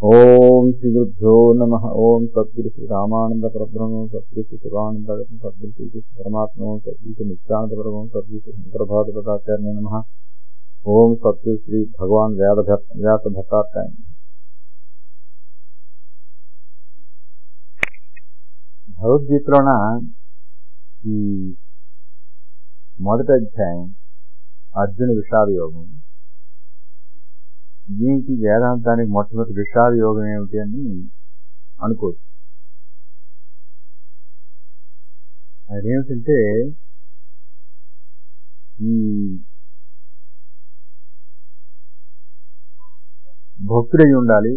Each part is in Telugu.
ఓం శ్రీ గురుభ్యో నమ ఓం సద్గురు శ్రీ రామానంద పరబ్రహ్మ సద్గురు శ్రీ శివానంద సద్గురు శ్రీ కృష్ణ పరమాత్మ సద్గురు శ్రీ నిత్యానంద పరమం సద్గురు శ్రీ శంకరభాగవతాచార్య నమ ఓం సద్గురు శ్రీ భగవాన్ వేద వ్యాస భట్టాచార్య భగవద్గీతలోన ఈ మొదటి అధ్యాయం అర్జున విషాద యోగం దీనికి వేదాంతానికి మొట్టమొదటి విషాద యోగం ఏమిటి అని అనుకోవచ్చు అదేమిటంటే ఈ భక్తుడై ఉండాలి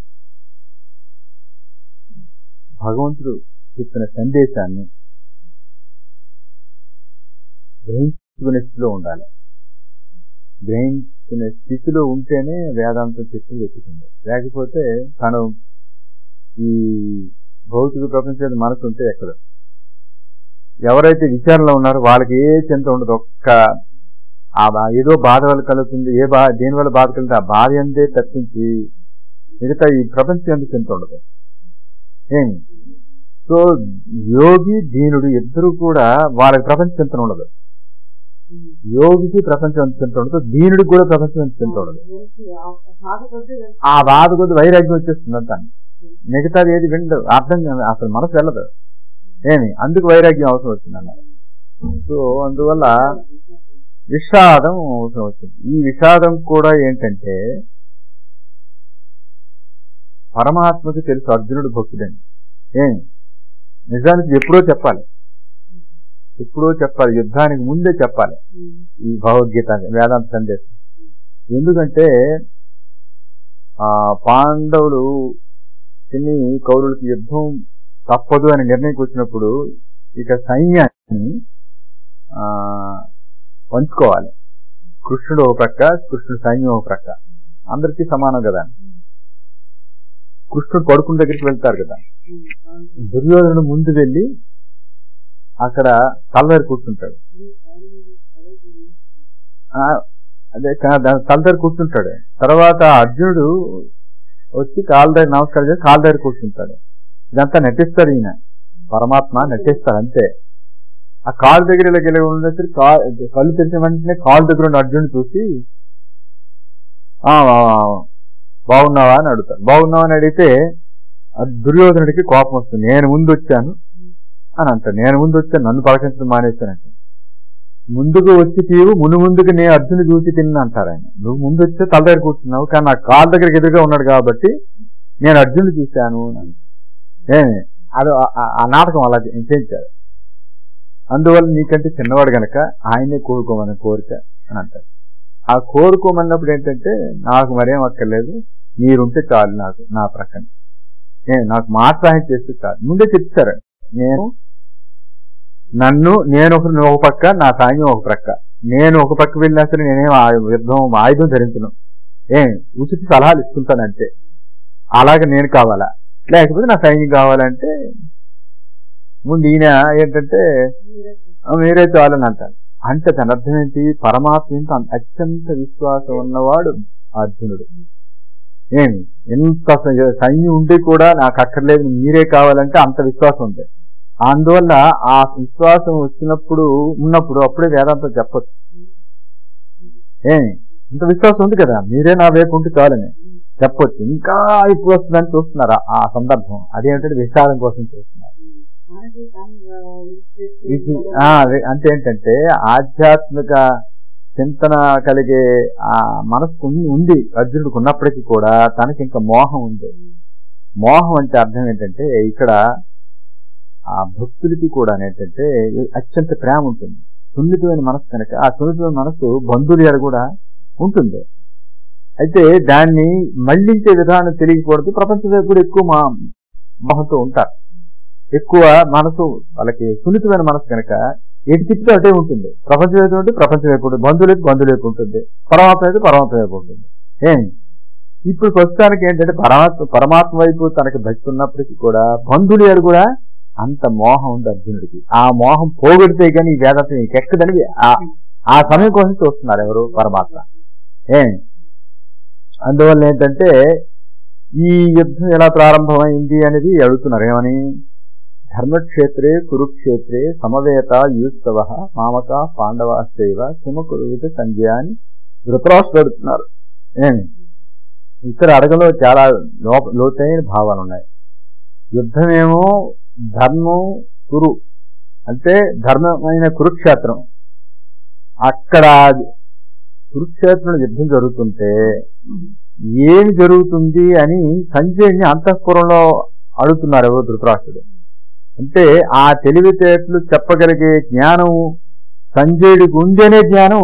భగవంతుడు చెప్పిన సందేశాన్ని గ్రహించుకునే స్థితిలో ఉండాలి గ్రహించుకునే స్థితిలో ఉంటేనే వేదాంతం చెట్టు వెతుకుంది లేకపోతే తను ఈ భౌతిక ప్రపంచాన్ని మనసు ఉంటే ఎక్కడ ఎవరైతే విచారణలో ఉన్నారో వాళ్ళకి ఏ చింత ఉండదు ఒక్క ఆ బా- ఏదో బాధ వల్ల కలుగుతుంది ఏ బా దేని వల్ల బాధ కలుగుతుంది ఆ బాధ అంతే తప్పించి మిగతా ఈ ప్రపంచం ఎందుకు చింత ఉండదు ఏమి సో యోగి దీనుడు ఇద్దరు కూడా వాళ్ళకి ప్రపంచ చింతన ఉండదు యోగికి ప్రపంచం చింత ఉండదు దీనుడికి కూడా ప్రపంచం చింత ఉండదు ఆ బాధ కొద్ది వైరాగ్యం వచ్చేస్తుంది అంతా మిగతాది ఏది విండు అర్థం కాదు. అసలు మనసు వెళ్ళదు ఏమి అందుకు వైరాగ్యం అవసరం వచ్చింది అన్నారు సో అందువల్ల విషాదం అవసరం వచ్చింది ఈ విషాదం కూడా ఏంటంటే పరమాత్మకి తెలుసు అర్జునుడు భక్తుడని ఏమి నిజానికి ఎప్పుడో చెప్పాలి ఎప్పుడో చెప్పాలి యుద్ధానికి ముందే చెప్పాలి ఈ భగవద్గీత వేదాంత సందేశం ఎందుకంటే ఆ పాండవులు చిన్ని కౌరులకి యుద్ధం తప్పదు అని నిర్ణయం వచ్చినప్పుడు ఇక సైన్యాన్ని ఆ పంచుకోవాలి కృష్ణుడు ఒక ప్రక్క కృష్ణుడు సైన్యం ఒక ప్రక్క అందరికీ సమానం కదా కృష్ణుడు కొడుకుని దగ్గరికి వెళ్తారు కదా దుర్యోధనుడు ముందు వెళ్ళి అక్కడ తలదారి కూర్చుంటాడు ఆ, అదే కా- దా- తలదారి కూర్చుంటాడు తర్వాత అర్జునుడు వచ్చి కాళ్ళ దగ్గర నమస్కారం చేసి కాళ్ళ దగ్గర కూర్చుంటాడు ఇదంతా నటిస్తారు ఈయన పరమాత్మ నటిస్తారు అంతే ఆ కాలు దగ్గర ఇలా గెలిగి ఉండేసరికి కా- కళ్ళు తెరిచిన వెంటనే కాలు దగ్గర ఉన్న అర్జునుడు చూసి "ఆ, ఆ, బాగున్నావా అని అడుగుతాడు బాగున్నావా అని అడిగితే ఆ దుర్యోధనుడికి కోపం వస్తుంది నేను ముందు వచ్చాను అని అంటాడు నేను ముందు వచ్చాను నన్ను పలకించడం మానేశానంట ముందుకు వచ్చి తీవు మును ముందుకు నేను అర్జును చూసి తిన్నా అంటారు ఆయన నువ్వు ముందు వచ్చే తల దగ్గర కూర్చున్నావు కానీ నా కాళ్ళ దగ్గరికి ఎదురుగా ఉన్నాడు కాబట్టి నేను అర్జునుడు చూశాను అని అంటాడు. ఏమి అది ఆ- ఆ- ఆ నాటకం అలా చేయించారు అందువల్ల నీకంటే చిన్నవాడు గనక ఆయనే కోరుకోమని కోరిక అని అంటారు ఆ కోరుకోమన్నప్పుడు ఏంటంటే నాకు మరేం అక్కర్లేదు మీరుంటే చాలు నాకు నా ప్రక్కన నేను నాకు మాట సహాయం చేస్తే చాలు ముందే చెప్తారు నేను నన్ను నేను ఒక నువ్వు ఒక పక్క నా సైన్యం ఒక ప్రక్క నేను ఒక పక్క వెళ్ళినా సరే నేనేం ఆ యుద్ధం ఆయుధం ధరించను ఏం ఉచిత సలహాలు ఇస్తుంటానంటే అలాగే నేను కావాలా లేకపోతే నా సైన్యం కావాలంటే ముందు ఈయన ఏంటంటే "ఆ, మీరే చాలని అంటారు అంటే తన అర్థం ఏంటి పరమాత్మ ఎంత అత్యంత విశ్వాసం ఉన్నవాడు అర్జునుడు ఏమి ఎంత స- సైన్యం ఉండి కూడా నాకు అక్కర్లేదు మీరే కావాలంటే అంత విశ్వాసం ఉంది అందువల్ల ఆ విశ్వాసం వచ్చినప్పుడు ఉన్నప్పుడు అప్పుడే వేదాంతం చెప్పచ్చు ఏమి ఇంత విశ్వాసం ఉంది కదా మీరే నా వైపు ఉంటే చాలని చెప్పొచ్చు ఇంకా ఇప్పుడు వస్తుందని చూస్తున్నారు ఆ- ఆ సందర్భం అదేంటంటే విషాదం కోసం చూస్తున్నారు ఇది ఆ, అదే అంటే ఏంటంటే ఆధ్యాత్మిక చింతన కలిగే ఆ మనసు ఉన్- ఉంది అర్జునుడికి ఉన్నప్పటికీ కూడా తనకి ఇంకా మోహం ఉంది మోహం అంటే అర్థం ఏంటంటే ఇక్కడ ఆ భక్తులకి కూడా ఏంటంటే అత్యంత ప్రేమ ఉంటుంది సున్నితమైన మనసు కనుక ఆ సున్నితమైన మనసు బంధువుల ఎడ కూడా ఉంటుంది అయితే దాన్ని మళ్లించే విధానం తెలియకూడదు ప్రపంచంలో కూడా ఎక్కువ మా మోహంతో ఉంటారు ఎక్కువ మనసు వాళ్ళకి సున్నితమైన మనసు కనుక ఎటు తిప్పితే అటే ఉంటుంది ప్రపంచం వైపు ఉంటే ప్రపంచం వైపు ఉంటుంది బంధువులు వైపు బంధువులు వైపు ఉంటుంది పరమాత్మ అయితే పరమాత్మ వైపు ఉంటుంది ఏం ఇప్పుడు ప్రస్తుతానికి ఏంటంటే పరమాత్మ పరమాత్మ వైపు తనకి భక్తి ఉన్నప్పటికీ కూడా బంధువులు గారు కూడా అంత మోహం ఉంది అర్జునుడికి ఆ మోహం పోగొడితే కానీ ఈ వేదాంతం ఎక్కదని ఆ- ఆ సమయం కోసం చూస్తున్నారు ఎవరు పరమాత్మ ఏం అందువల్ల ఏంటంటే ఈ యుద్ధం ఎలా ప్రారంభమైంది అనేది అడుగుతున్నారు ఏమని ధర్మక్షేత్రే కురుక్షేత్రే సమవేత యూత్సవ మామక పాండవాశ్చైవ కిమకురువిత సంజయ అని ధృతరాష్ట్రుడు అడుగుతున్నారు ఏమి ఇక్కడ అడగలో చాలా లో- లోతైన భావాలు ఉన్నాయి యుద్ధమేమో ధర్మం కురు అంటే ధర్మమైన కురుక్షేత్రం అక్కడ కురుక్షేత్రంలో యుద్ధం జరుగుతుంటే ఏమి జరుగుతుంది అని సంజయుడిని అంతఃపురంలో అడుగుతున్నారు ఎవరు ధృతరాష్ట్రుడు అంటే ఆ తెలివితేటలు చెప్పగలిగే జ్ఞానం సంజయుడికి ఉందనే జ్ఞానం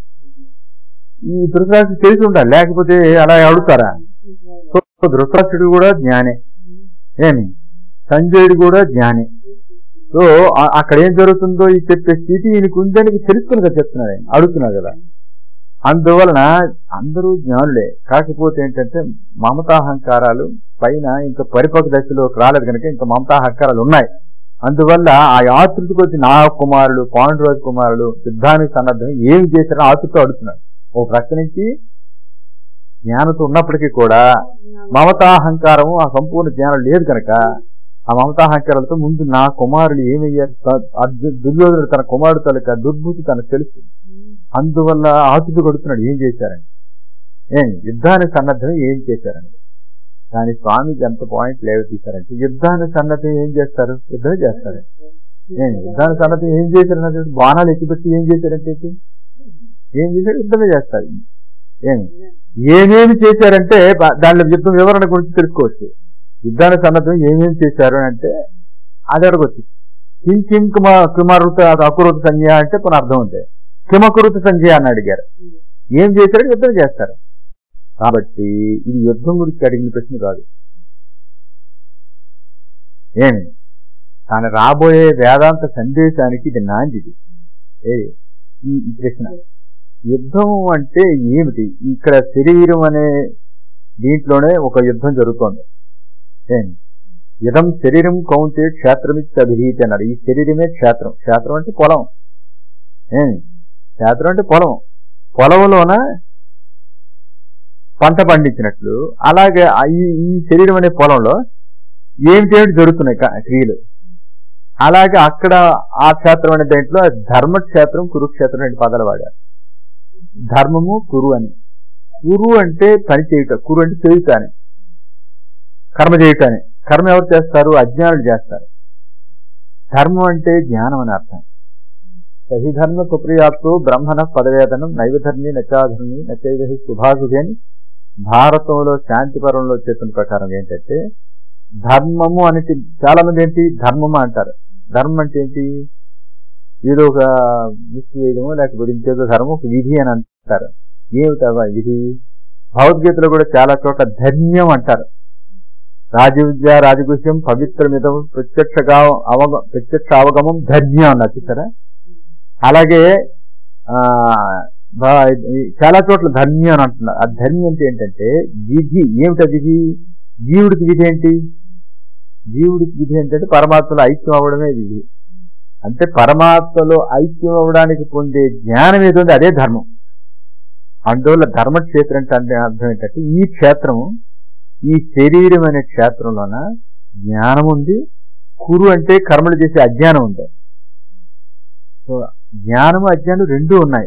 ఈ ధృతరాష్ట్రుడు తెలిసి ఉండాలి లేకపోతే అలా అడుగుతారా సో ధృతరాష్ట్రుడు కూడా జ్ఞానే ఏమి సంజయుడు కూడా జ్ఞాని సో ఆ- అక్కడ ఏం జరుగుతుందో ఈ చెప్పే స్థితి ఈయనకు ఉందని తెలుసుకుని కదా చెప్తున్నాడు ఆయన అడుగుతున్నాడు కదా అందువలన అందరూ జ్ఞానులే కాకపోతే ఏంటంటే మమతాహంకారాలు పైన ఇంకా పరిపక్వ దశలోకి రాలేదు కనుక ఇంకా మమతాహంకారాలు ఉన్నాయి అందువల్ల ఆ ఆతృతికి వచ్చి నా కుమారుడు పాండురాజు కుమారుడు సిద్ధానికి సన్నద్ధం ఏం చేశారో ఆతృతో అడుగుతున్నాడు ఓ ప్రక్క నుంచి జ్ఞానంతో ఉన్నప్పటికీ కూడా మమతాహంకారము ఆ సంపూర్ణ జ్ఞానం లేదు కనుక ఆ మమతాహంకారాలతో ముందు నా కుమారుడు ఏమయ్యారు త- అర్జు- దుర్యోధనుడు తన కుమారుడు తలక దుర్బుద్ధి తనకు తెలుసు అందువల్ల ఆతుడు కొడుతున్నాడు ఏం చేశారని ఏం యుద్ధానికి సన్నద్ధం ఏం చేశారని కానీ స్వామికి ఎంత పాయింట్ లేవు తీశారంటే యుద్ధానికి సన్నద్ధం ఏం చేస్తారు యుద్ధం చేస్తారు ఏం యుద్ధానికి సన్నద్ధం ఏం చేశారన్నది బాణాలు ఎత్తిపెట్టి ఏం చేశారంటే ఏంటి? ఏం చేశారు యుద్ధమే చేస్తారు ఏమి ఏమేమి చేశారంటే బా- దానిలో యుద్ధం వివరణ గురించి తెలుసుకోవచ్చు యుద్ధానికి సన్నద్ధం ఏమేమి చేశారు అని అంటే అది అడగొచ్చు కిం కిం కుమార్ కుమారుత అకురుత సంజయ అంటే కొన్ని అర్థం ఉంది కిమకురుత సంజయ అని అడిగారు ఏం చేశారు యుద్ధం చేస్తారు కాబట్టి ఇది యుద్ధం గురించి అడిగిన ప్రశ్న కాదు ఏమి కానీ రాబోయే వేదాంత సందేశానికి ఇది నాందిది ఏ ఈ ఈ ప్రశ్న యుద్ధం అంటే ఏమిటి ఇక్కడ శరీరం అనే దీంట్లోనే ఒక యుద్ధం జరుగుతోంది ఏమి ఇదం శరీరం కౌంటే క్షేత్రమిచ్చి అభిహీతి అన్నాడు ఈ శరీరమే క్షేత్రం క్షేత్రం అంటే పొలం ఏమి క్షేత్రం అంటే పొలం పొలంలోన పంట పండించినట్లు అలాగే ఆ ఈ ఈ శరీరం అనే పొలంలో ఏమిటి ఏమిటి జరుగుతున్నాయి క- క్రియలు అలాగే అక్కడ ఆ క్షేత్రం అనే దాంట్లో ధర్మక్షేత్రం కురుక్షేత్రం అనే పదాలు వాడారు ధర్మము కురు అని కురు అంటే పని చేయుట కురు అంటే చేయుట అని కర్మ చేయుట అని కర్మ ఎవరు చేస్తారు అజ్ఞానులు చేస్తారు ధర్మం అంటే జ్ఞానం అని అర్థం సహిధర్మ సుప్రియాత్తు బ్రహ్మణ పదవేదనం నైవధర్మి నచాధర్మి నచైవహి శుభాశుభి అని భారతంలో శాంతి పర్వంలో చెప్పిన ప్రకారం ఏంటంటే ధర్మము అనేది చాలా మంది ఏంటి ధర్మము అంటారు ధర్మం అంటే ఏంటి ఏదో ఒక మిస్ చేయడము లేకపోతే ఇంకేదో ధర్మం ఒక విధి అని అంటారు ఏమిటవా విధి భగవద్గీతలో కూడా చాలా చోట్ల ధర్మ్యం అంటారు రాజవిద్య రాజగుహ్యం పవిత్రమిదం ప్రత్యక్షగా అవగ ప్రత్యక్ష అవగమం ధర్మ్యం అన్నారు చూసారా అలాగే ఆ బా- ఈ చాలా చోట్ల ధర్మ్యం అని అంటున్నారు ఆ ధర్మ్యం అంటే ఏంటంటే విధి ఏమిటా విధి జీవుడికి విధి ఏంటి జీవుడికి విధి ఏంటంటే పరమాత్మలో ఐక్యం అవ్వడమే విధి అంటే పరమాత్మలో ఐక్యం అవ్వడానికి పొందే జ్ఞానం ఏది ఉంది అదే ధర్మం అందువల్ల ధర్మక్షేత్రం అంటే అంటే అర్థం ఏంటంటే ఈ క్షేత్రము ఈ శరీరం అనే క్షేత్రంలోన జ్ఞానం ఉంది కురు అంటే కర్మలు చేసే అజ్ఞానం ఉంది సో జ్ఞానము అజ్ఞానం రెండూ ఉన్నాయి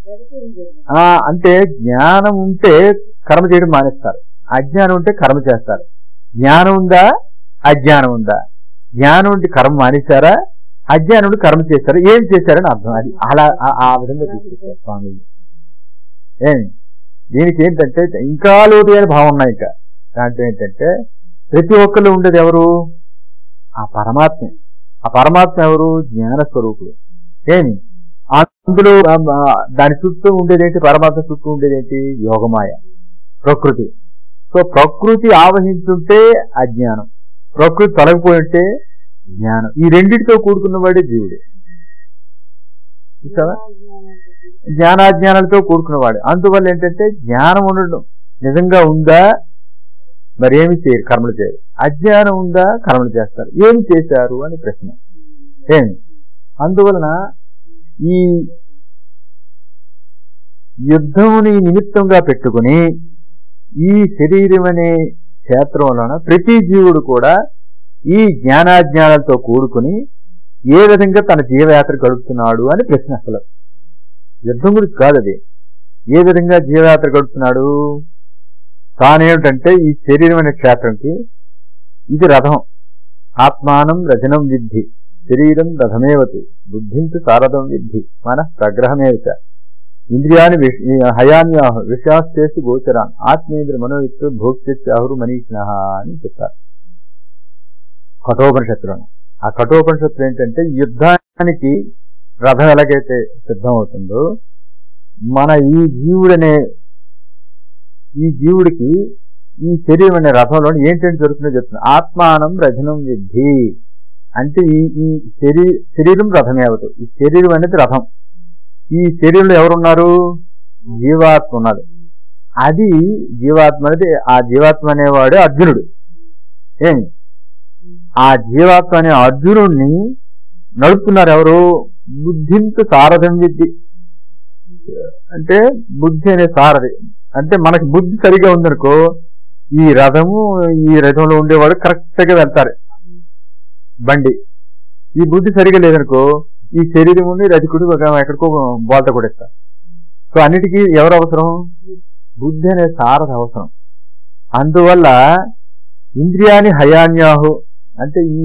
ఆ అంటే జ్ఞానం ఉంటే కర్మ చేయడం మానేస్తారు అజ్ఞానం ఉంటే కర్మ చేస్తారు జ్ఞానం ఉందా అజ్ఞానం ఉందా జ్ఞానం ఉంటే కర్మ మానేశారా అజ్ఞానం ఉండి కర్మ చేశారు ఏం చేశారని అర్థం అది అలా ఆ- ఆ విధంగా తీసుకొచ్చారు స్వామి ఏమి దీనికి ఏంటంటే ఇంకా లోతైన భావం ఉన్నాయి ఇంకా దాంట్లో ఏంటంటే ప్రతి ఒక్కళ్ళు ఉండేది ఎవరు ఆ పరమాత్మ ఆ పరమాత్మ ఎవరు జ్ఞాన స్వరూపుడు ఏమి అందులో ఆ, ఆ, దాని చుట్టూ ఉండేదేంటి పరమాత్మ చుట్టూ ఉండేదేంటి యోగమాయ ప్రకృతి సో ప్రకృతి ఆవహించుంటే అజ్ఞానం ప్రకృతి తొలగిపోయి ఉంటే జ్ఞానం ఈ రెండిటితో కూడుకున్నవాడే జీవుడు చూసావా జ్ఞానాజ్ఞానాలతో కూడుకున్నవాడు అందువల్ల ఏంటంటే జ్ఞానం ఉండడం నిజంగా ఉందా మరి ఏమి చేయరు కర్మలు చేయరు అజ్ఞానం ఉందా కర్మలు చేస్తారు ఏమి చేశారు అని ప్రశ్న ఏమి అందువలన ఈ యుద్ధముని నిమిత్తంగా పెట్టుకుని ఈ శరీరం అనే క్షేత్రంలోన ప్రతి జీవుడు కూడా ఈ జ్ఞానాజ్ఞానాలతో కూడుకుని ఏ విధంగా తన జీవయాత్ర గడుపుతున్నాడు అని ప్రశ్న అసలు యుద్ధం గురించి కాదు అది ఏ విధంగా జీవయాత్ర గడుపుతున్నాడు తానేమిటంటే ఈ శరీరం అనే క్షేత్రంకి ఇది రథం ఆత్మానం రజనం విద్ధి శరీరం రథమేవతు బుద్ధించు సారథం విద్ధి మన ప్రగ్రహమేవచ ఇంద్రియాన్ని విష- ఈ హయాన్యాహు విషయాస్తేసు గోచరాన్ ఆత్మేంద్ర మనోయుక్తు భోక్త్యాహురు మనీషిణ అని చెప్తారు కఠోపనిషత్తులను ఆ కఠోపనిషత్తులు ఏంటంటే యుద్ధానికి రథం ఎలాగైతే సిద్ధం అవుతుందో మన ఈ జీవుడనే ఈ జీవుడికి ఈ శరీరం అనే రథంలో ఏంటంటే జరుగుతుందో చెప్తుంది ఆత్మానం రజనం విద్ధి అంటే ఈ ఈ శరీ శరీరం రథమే అవదు ఈ శరీరం అనేది రథం ఈ శరీరంలో ఎవరున్నారు జీవాత్మ ఉన్నది అది జీవాత్మ అనేది ఆ జీవాత్మ అనేవాడు అర్జునుడు ఏమి ఆ జీవాత్మ అనే అర్జునుడిని నడుపుతున్నారు ఎవరు బుద్ధింతు సారథం విద్ది అంటే బుద్ధి అనే సారథి అంటే మనకి బుద్ధి సరిగా ఉందనుకో ఈ రథము ఈ రథంలో ఉండేవాడు కరెక్ట్ గా వెళ్తారు బండి ఈ బుద్ధి సరిగా లేదనుకో ఈ శరీరం ఉండి రజకుడు ఒక ఎక్కడికో బోల్త కొడేస్తారు సో అన్నిటికీ ఎవరు అవసరం బుద్ధి అనే సారథి అవసరం అందువల్ల ఇంద్రియాని హయాన్యాహు అంటే ఈ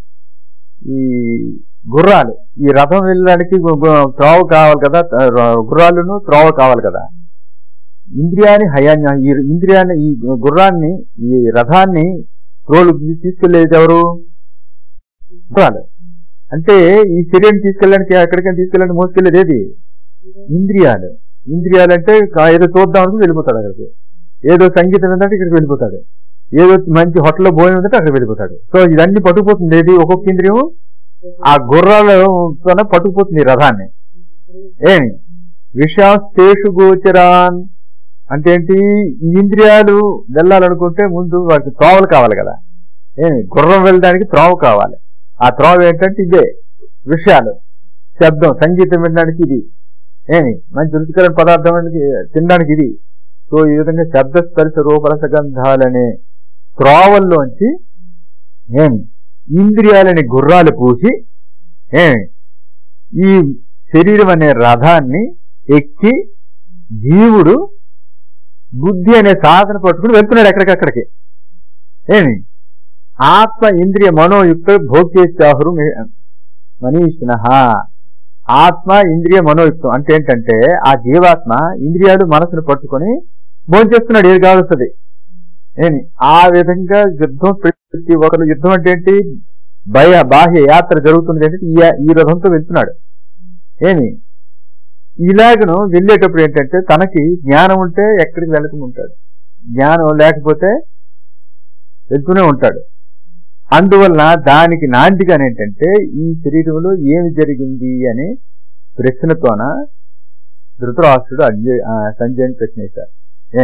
ఈ గుర్రాలు ఈ రథం వెళ్ళడానికి గు- గు- త్రోవ కావాలి కదా ర- గుర్రాలను త్రోవ కావాలి కదా ఇంద్రియాన్ని హయాన్య ఈ ఇంద్రియాన్ని ఈ గుర్రాన్ని ఈ రథాన్ని త్రోలు తీసుకెళ్లేది ఎవరు గుర్రాలు అంటే ఈ శరీరం తీసుకెళ్ళడానికి ఎక్కడికైనా తీసుకెళ్ళడానికి మోసుకెళ్ళేది ఏది ఇంద్రియాలు ఇంద్రియాలు అంటే కా- ఏదో చూద్దాం అనుకుని వెళ్ళిపోతాడు అక్కడికి ఏదో సంగీతం ఏంటంటే ఇక్కడికి వెళ్ళిపోతాడు ఏదో మంచి హోటల్లో భోజనం ఉందంటే అక్కడికి వెళ్ళిపోతాడు సో ఇదన్నీ పట్టుకుపోతుంది ఏది ఒక్కొక్క ఇంద్రియం ఆ గుర్రాలతోనే పట్టుకుపోతుంది ఈ రథాన్ని ఏమి విషాస్తేషు గోచరాన్ అంటే ఏంటి ఈ ఇంద్రియాలు వెళ్ళాలనుకుంటే ముందు వాటికి త్రోవలు కావాలి కదా ఏమి గుర్రం వెళ్ళడానికి త్రోవ కావాలి ఆ త్రోవ ఏంటంటే ఇదే విషయాలు శబ్దం సంగీతం వినడానికి ఇది ఏమి మంచి రుచికరమైన పదార్థం అనేది తినడానికి ఇది సో ఈ విధంగా శబ్ద స్పర్శ రూపరస గంధాలనే త్రోవల్లోంచి ఏమి ఇంద్రియాలని గుర్రాలు పూసి ఏమి ఈ శరీరం అనే రథాన్ని ఎక్కి జీవుడు బుద్ధి అనే సాధన పట్టుకుని వెళ్తున్నాడు ఎక్కడికక్కడికి ఏమి ఆత్మ ఇంద్రియ మనోయుక్త భోగ్యేత్యాహురు మనీషిన ఆత్మ ఇంద్రియ మనోయుక్తం అంటే ఏంటంటే ఆ జీవాత్మ ఇంద్రియాలు మనసును పట్టుకొని భోంచేస్తున్నాడు ఏది కావస్తుంది ఏమి ఆ విధంగా యుద్ధం ప్రతి ఒక్కరు యుద్ధం అంటే ఏంటి భయ బాహ్య యాత్ర జరుగుతుంది ఏంటంటే ఈ- ఈ రథంతో వెళ్తున్నాడు ఏమి ఇలాగను వెళ్ళేటప్పుడు ఏంటంటే తనకి జ్ఞానం ఉంటే ఎక్కడికి వెళ్తూ ఉంటాడు జ్ఞానం లేకపోతే వెళ్తూనే ఉంటాడు అందువల్ల దానికి నాందిగానే ఏంటంటే ఈ శరీరంలో ఏమి జరిగింది అనే ప్రశ్నతోన ధృతరాష్ట్రుడు అజ్ఞ ఆ, సంజయుని ప్రశ్న వేశారు ఏం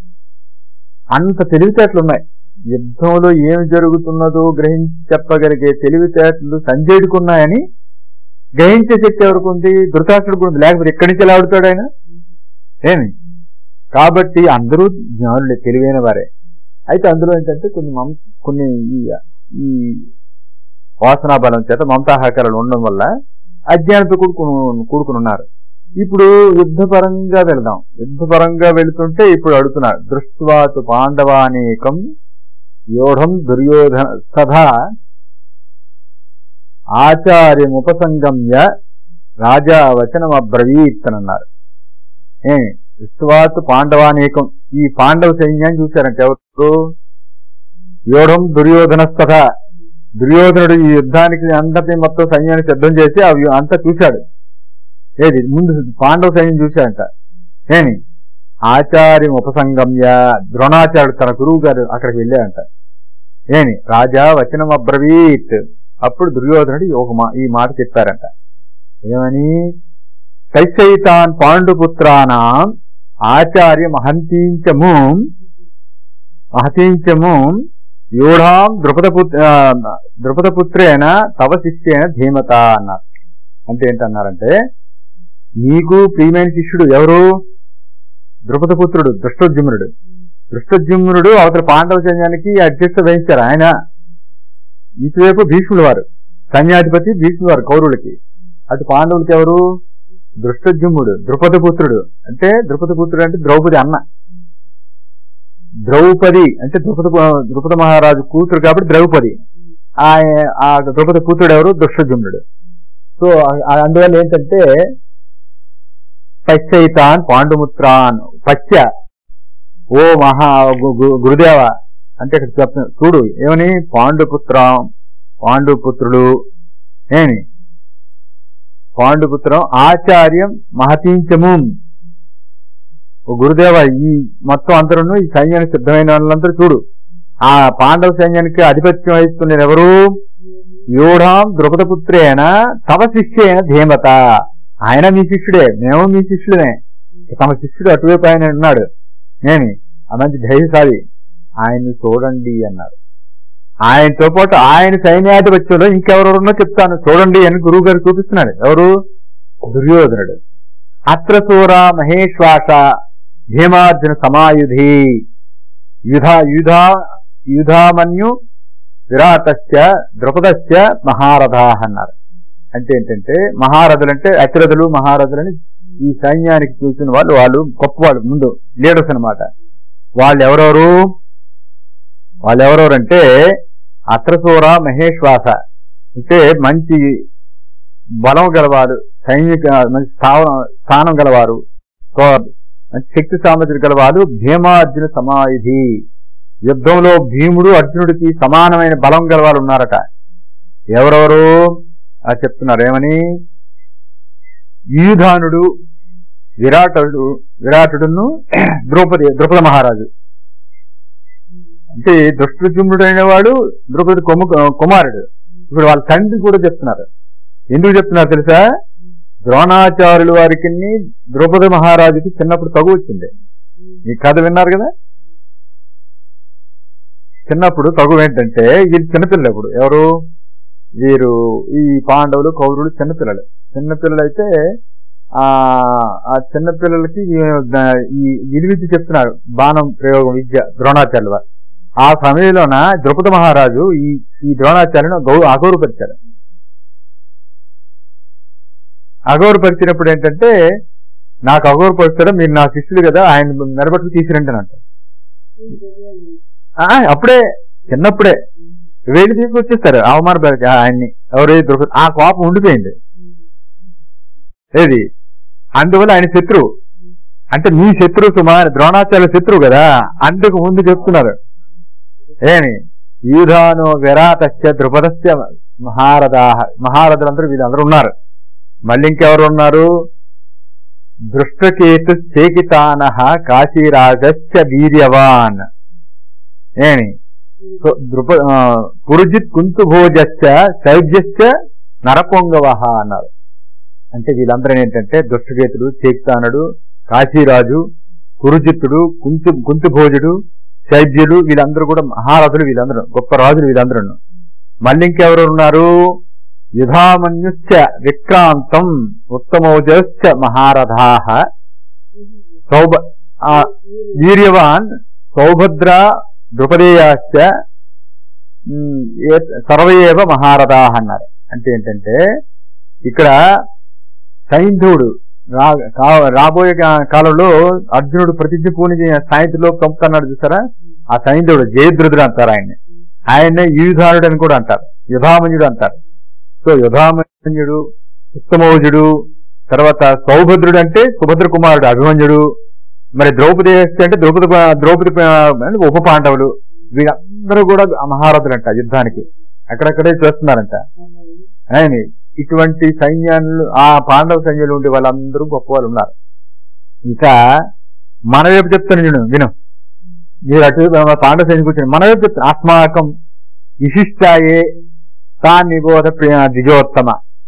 అంత తెలివితేటలు ఉన్నాయి యుద్ధంలో ఏమి జరుగుతున్నదో గ్రహించి చెప్పగలిగే తెలివితేటలు సంజయుడికి ఉన్నాయని గ్రహించే శక్తి ఎవరికి ఉంది ధృతరాష్ట్రుడికి ఉంది లేకపోతే ఎక్కడి నుంచి ఎలా ఆడుతాడు ఆయన ఏమి కాబట్టి అందరూ జ్ఞానులే తెలివైన వారే అయితే అందులో ఏంటంటే కొన్ని మమ కొన్ని ఈ ఈ వాసనా బలం చేత మమతాహాకారాలు ఉండడం వల్ల అజ్ఞానంతో కూడుకుని కూడుకుని ఉన్నారు ఇప్పుడు యుద్ధపరంగా వెళ్దాం యుద్ధపరంగా వెళుతుంటే ఇప్పుడు అడుగుతున్నారు దృష్ట్వాతు పాండవానేకం యోఢం దుర్యోధన సభా ఆచార్యముపసంగమ్య రాజా వచనం అబ్రవీత్ అని అన్నారు ఏ దృష్ట్వాతు పాండవానేకం ఈ పాండవ సైన్యాన్ని చూశారంటే ఎవరు యోఢం దుర్యోధనస్తథ దుర్యోధనుడు ఈ యుద్ధానికి అందరినీ మొత్తం సైన్యాన్ని సిద్ధం చేసి అవి అంతా చూశాడు ఏది ముందు పాండవ సైన్యం చూశాడంట ఏమి ఆచార్యం ఉపసంగమ్య ద్రోణాచార్యుడు తన గురువు గారు అక్కడికి వెళ్ళాడంట ఏమి రాజా వచనం అబ్రవీత్ అప్పుడు దుర్యోధనుడు ఈ ఒక మా ఈ మాట చెప్పారంట ఏమని కైసైతాన్ పాండుపుత్రానాం ఆచార్య మహంతీంచము మహతీంచము యూఢాం ద్రుపదపుత్ర ద్రుపదపుత్రేణ తవ శిష్యేన ధీమత అన్నారు అంటే ఏంటన్నారంటే నీకు ప్రియమైన శిష్యుడు ఎవరు ద్రుపదపుత్రుడు దృష్టోద్యుమ్నుడు దృష్టజుమ్నుడు అవతల పాండవ సైన్యానికి అధ్యక్షత వహించారు ఆయన ఇటువైపు భీష్ముడు వారు సైన్యాధిపతి భీష్ముడు వారు కౌరవులకి అటు పాండవులకి ఎవరు దృష్టజుమ్ముడు ద్రుపద పుత్రుడు అంటే ద్రుపద పుత్రుడు అంటే ద్రౌపది అన్న ద్రౌపది అంటే ద్రుపద ద్రుపద మహారాజు కూతురు కాబట్టి ద్రౌపది ఆ ఆ ద్రౌపది పుత్రుడు ఎవరు దృష్టజుమ్నుడు సో ఆ- అందువల్ల ఏంటంటే పశ్యైతాన్ పాండుముత్రాన్ పశ్య ఓ మహా గు- గు- గురుదేవ అంటే ఇక్కడ చెప్తున్నా చూడు ఏమని పాండుపుత్రం పాండుపుత్రులు ఏమి పాండుపుత్రం ఆచార్యం మహతీంచము ఓ గురుదేవ ఈ మొత్తం అందరూ ఈ సైన్యానికి సిద్ధమైన వాళ్ళందరూ చూడు ఆ పాండవ సైన్యానికి ఆధిపత్యం వహిస్తున్నారు ఎవరు యూఢాం ద్రుపదపుత్రేణ తవ శిష్యేన ధీమత ఆయన మీ శిష్యుడే మేము మీ శిష్యులనే తమ శిష్యుడు అటువైపు ఆయన ఉన్నాడు ఏమి ఆ మంచి ధైర్యశాలి ఆయన్ని చూడండి అన్నారు ఆయనతో పాటు ఆయన సైన్యాధిపత్యంలో ఇంకెవరెవరున్నో చెప్తాను చూడండి అని గురువు గారు చూపిస్తున్నాడు ఎవరు దుర్యోధనుడు అత్రసూర మహేశ్వాస భీమార్జున సమాయుధి యుధా యుధా యుధామన్యు విరాటస్య ద్రుపదస్య మహారథా అన్నారు అంటే ఏంటంటే మహారథులు అంటే అతిరథులు మహారథులని ఈ సైన్యానికి చూసిన వాళ్ళు వాళ్ళు గొప్ప వాళ్ళు ముందు లీడర్స్ అన్నమాట వాళ్ళు ఎవరెవరు వాళ్ళు ఎవరెవరు అంటే అత్రసూర మహేశ్వాస అంటే మంచి బలం గలవారు సైనిక మంచి స్థానం స్థానం గలవారు సో మంచి శక్తి సామర్థ్యం గలవారు భీమార్జున సమాయుధి యుద్ధంలో భీముడు అర్జునుడికి సమానమైన బలం గలవారు ఉన్నారట ఎవరెవరు ఆ చెప్తున్నారు ఏమని యూధానుడు విరాటుడు విరాటుడును ద్రౌపది ద్రౌపద మహారాజు అంటే దృష్టజుమ్నుడు అనేవాడు ద్రౌపది కొమ్ము కుమారుడు ఇప్పుడు వాళ్ళ తండ్రి కూడా చెప్తున్నారు ఎందుకు చెప్తున్నారు తెలుసా ద్రోణాచార్యుల వారికి ద్రౌపది మహారాజుకి చిన్నప్పుడు తగు వచ్చింది ఈ కథ విన్నారు కదా చిన్నప్పుడు తగు ఏంటంటే వీళ్ళు చిన్నపిల్లలు ఇప్పుడు ఎవరు వీరు ఈ పాండవులు కౌరులు చిన్నపిల్లలు చిన్నపిల్లలు అయితే ఆ ఆ చిన్నపిల్లలకి ఈ విలువిద్య చెప్తున్నారు బాణం ప్రయోగం విద్య ద్రోణాచార్యుల వారు ఆ సమయంలోన ద్రుపద మహారాజు ఈ ఈ ద్రోణాచార్యును గౌ అగౌరవపరిచాడు అగౌరవపరిచినప్పుడు ఏంటంటే నాకు అగౌరవపరుస్తాడు మీరు నా శిష్యులు కదా ఆయన నిలబట్టుకు తీసిరండి అంట ఆ, అప్పుడే చిన్నప్పుడే వెళ్ళి తీసుకొచ్చేస్తారు అవమానపరిచి ఆయన్ని ఎవరు ద్రుపద ఆ కోపం ఉండిపోయింది ఏది అందువల్ల ఆయన శత్రువు అంటే మీ శత్రువు సుమా ద్రోణాచార్య శత్రువు కదా అందుకు ముందు చెప్తున్నారు ఏమి యూధాను విరాటస్య ద్రుపదస్య మహారథా మహారథులందరూ వీళ్ళందరూ ఉన్నారు మళ్ళీ ఇంకెవరు ఉన్నారు దృష్టకేతు చేకితాన కాశీరాజస్య వీర్యవాన్ ఏమి సో ద్రుప ఆ, పురుజిత్ కుంతుభోజస్య శైబ్యస్య నరపొంగవ అన్నారు అంటే వీళ్ళందరూ ఏంటంటే దుష్టకేతుడు చేక్తానుడు కాశీరాజు కురుజిత్తుడు కుంతు కుంతుభోజుడు శైబ్యుడు వీళ్ళందరూ కూడా మహారథులు వీళ్ళందరూ గొప్ప రాజులు వీళ్ళందరూ మళ్ళీ ఇంకెవరు ఉన్నారు యుధామన్యుశ్చ విక్రాంతం ఉత్తమోజశ్చ మహారథా సౌభ ఆ, వీర్యవాన్ సౌభద్ర ద్రుపదేయాశ్చ ఉమ్, ఏ- సర్వయేవ మహారథా అన్నారు అంటే ఏంటంటే ఇక్కడ సైంధవుడు రా కా- రాబోయే కా- కాలంలో అర్జునుడు ప్రతిజ్ఞ పూని సాయంత్రంలో పంపుతున్నాడు చూసారా ఆ సైంధవుడు జయద్రుదుడు అంటారు ఆయన్ని ఆయన్నే యుధానుడు అని కూడా అంటారు యుధామన్యుడు అంటారు సో యుధామన్యుడు ఉత్తమౌజుడు తర్వాత సౌభద్రుడు అంటే సుభద్ర కుమారుడు అభిమన్యుడు మరి ద్రౌపది అంటే ద్రౌపది ద్రౌపది అంటే ఉప పాండవులు వీళ్ళందరూ కూడా మహారథులు అంట యుద్ధానికి అక్కడక్కడే చేస్తున్నారంట ఆయన ఇటువంటి సైన్యాలు ఆ పాండవ సైన్యాలు ఉండే వాళ్ళందరూ గొప్ప వాళ్ళు ఉన్నారు ఇంకా మన వైపు చెప్తాను నేను విను మీరు అటు మన పాండవ సైన్యం కూర్చొని మన వైపు చెప్తాను అస్మాకం విశిష్టాయే తాన్ నిబోధ ప్రియ ద్విజోత్తమ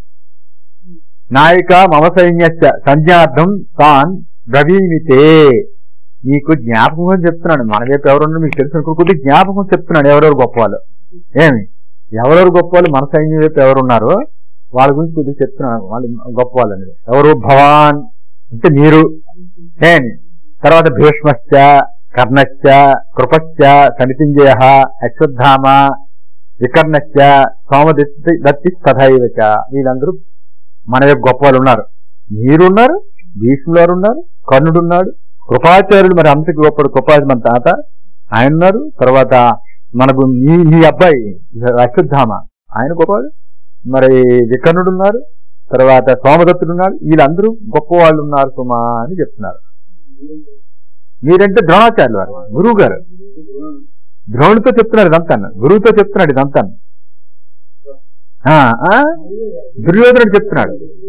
నాయక మమ సైన్యస్య సంజ్ఞార్థం తాన్ బ్రవీమితే నీకు జ్ఞాపకం అని చెప్తున్నాను మన వైపు ఎవరున్నారు మీకు తెలుసు అనుకో కొద్దిగా జ్ఞాపకం చెప్తున్నాను ఎవరెవరు గొప్ప వాళ్ళు ఏమి ఎవరెవరు గొప్ప వాళ్ళు మన సైన్యం వైపు ఎవరున్నారో వాళ్ళ గురించి కొద్దిగా చెప్తున్నాను వాళ్ళు గొప్ప వాళ్ళు అనేది ఎవరు భవాన్ అంటే మీరు ఏమి తర్వాత భీష్మశ్చ కర్ణశ్చ కృపశ్చ సమితింజయ అశ్వత్థామ వికర్ణశ్చ సోమదత్తి దత్తిస్తథైవచ వీళ్ళందరూ మన యొక్క గొప్ప వాళ్ళు ఉన్నారు మీరున్నారు భీష్ములు వారు ఉన్నారు కర్ణుడు ఉన్నాడు కృపాచార్యుడు మరి అంతకి గొప్పడు కృపాచార్య మన తాత ఆయన ఉన్నారు తర్వాత మనకు మీ మీ అబ్బాయి అశ్వత్థామ ఆయన గొప్పవాడు మరి వికర్ణుడు ఉన్నారు తర్వాత సోమదత్తుడు ఉన్నాడు వీళ్ళందరూ గొప్ప వాళ్ళు ఉన్నారు సుమా అని చెప్తున్నారు మీరంటే ద్రోణాచార్యులు వారు గురువు గారు ద్రోణుడితో చెప్తున్నాడు ఇదంతా గురువుతో చెప్తున్నాడు ఇదంతా ఆ, ఆ? దుర్యోధనుడు చెప్తున్నాడు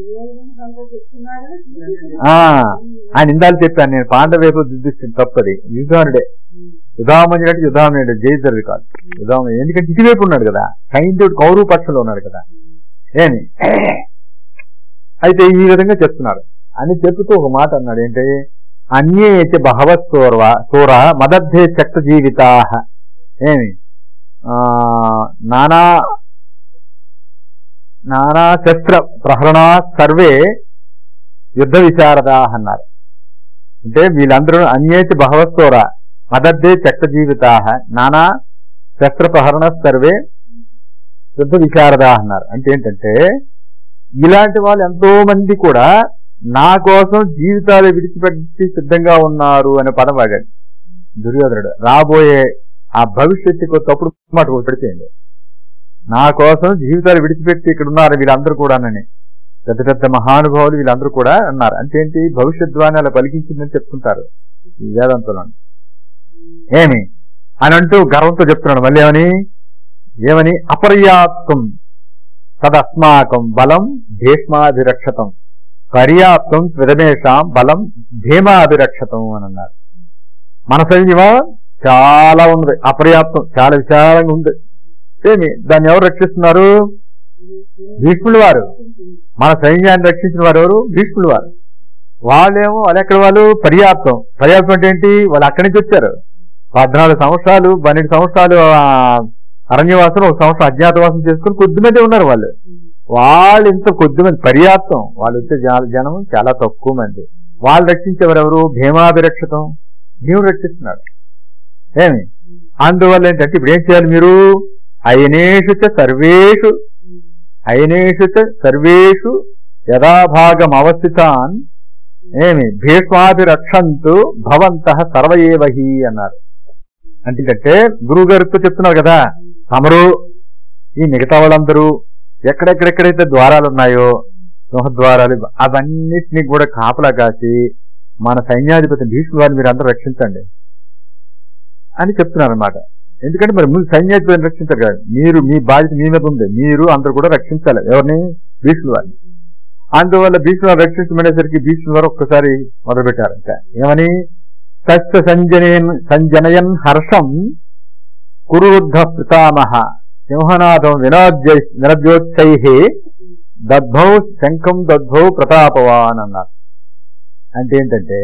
ఆ ఆయన ఇందాలు చెప్పాను నేను పాండవ వైపు దిద్దిస్తుంది తప్పది యుధానుడే యుధామణి అంటే యుధామణుడు జయద్రవి కాదు యుధామణి ఎందుకంటే ఇటువైపు ఉన్నాడు కదా సైంధుడు కౌరవ పక్షంలో ఉన్నాడు కదా ఏమి అయితే ఈ విధంగా చెప్తున్నారు అని చెప్తూ ఒక మాట అన్నాడు ఏంటి అన్యే చ బహవ సోర్వ సూర మదర్థే చక్ర జీవితా ఏమి ఆ, నానా నానా శస్త్ర ప్రహరణా సర్వే యుద్ధ విశారదా అన్నారు అంటే వీళ్ళందరూ అన్యేతి బహవస్వర మదద్దే చక్ర జీవితా నానా శస్త్ర ప్రహరణ సర్వే యుద్ధ విశారదా అన్నారు అంటే ఏంటంటే ఇలాంటి వాళ్ళు ఎంతో మంది కూడా నా కోసం జీవితాలు విడిచిపెట్టి సిద్ధంగా ఉన్నారు అనే పదం వాడాడు దుర్యోధనుడు రాబోయే ఆ భవిష్యత్తుకు తప్పుడు మాట పెడితేయండి నా కోసం జీవితాలు విడిచిపెట్టి ఇక్కడ ఉన్నారు వీళ్ళందరూ కూడానని పెద్ద పెద్ద మహానుభావులు వీళ్ళందరూ కూడా అన్నారు అంటే ఏంటి భవిష్యత్ ద్వాన్ని అలా పలికించిందని చెప్తుంటారు ఈ వేదాంతంలో ఏమి అని అంటూ గర్వంతో చెప్తున్నాడు మళ్ళీ ఏమని ఏమని అపర్యాప్తం తదస్మాకం బలం భీష్మాభిరక్షతం పర్యాప్తం త్విదమేషాం బలం భీమాభిరక్షతం అని అన్నారు మన సైన్యమా చాలా ఉంది అపర్యాప్తం చాలా విశాలంగా ఉంది ఏమి దాన్ని ఎవరు రక్షిస్తున్నారు భీష్ములు వారు మన సైన్యాన్ని రక్షించిన వారు ఎవరు భీష్ములు వారు వాళ్ళేమో వాళ్ళు ఎక్కడ వాళ్ళు పర్యాప్తం పర్యాప్తం అంటే ఏంటి వాళ్ళు అక్కడి నుంచి వచ్చారు పద్నాలుగు సంవత్సరాలు పన్నెండు సంవత్సరాలు ఆ, అరణ్యవాసం ఒక సంవత్సరం అజ్ఞాతవాసం చేసుకుని కొద్ది మంది ఉన్నారు వాళ్ళు వాళ్ళు ఇంత కొద్ది మంది పర్యాప్తం వాళ్ళు వచ్చే జన- జనం చాలా తక్కువ మంది వాళ్ళు రక్షించేవారు ఎవరు భీమాభిరక్షతం భీముడు రక్షిస్తున్నాడు ఏమి అందువల్ల ఏంటంటే ఇప్పుడు ఏం చేయాలి మీరు అయనేషు చ సర్వేషు అయనేషు చ సర్వేషు యథాభాగం అవస్థితాన్ ఏమి భీష్మాభిరక్షంతు భవంత సర్వ ఏవహి అన్నారు అంటే గురువు గారితో చెప్తున్నారు కదా తమరు ఈ మిగతా వాళ్ళందరూ ఎక్కడెక్కడెక్కడైతే ద్వారాలు ఉన్నాయో సింహద్వారాలు అవన్నిటిని కూడా కాపలా కాసి మన సైన్యాధిపతి భీష్ముడు వారిని మీరు అందరూ రక్షించండి అని చెప్తున్నారు అనమాట ఎందుకంటే మరి ముందు సైన్యాధిపతిని రక్షించారు కదా మీరు మీ బాధ్యత మీ మీద ఉంది మీరు అందరూ కూడా రక్షించాలి ఎవరిని భీష్ముడు వారిని అందువల్ల భీష్ముడు వారిని రక్షించమనేసరికి భీష్ముడు వారు ఒక్కసారి మొదలుపెట్టారంట ఏమని తస్య సంజనయన్ సంజనయన్ హర్షం కురుద్ధ పితామహ సింహనాథం వినోద్య వినద్యోత్సై దద్భౌ శంఖం దద్భౌ ప్రతాపవాన్ అన్నారు అంటే ఏంటంటే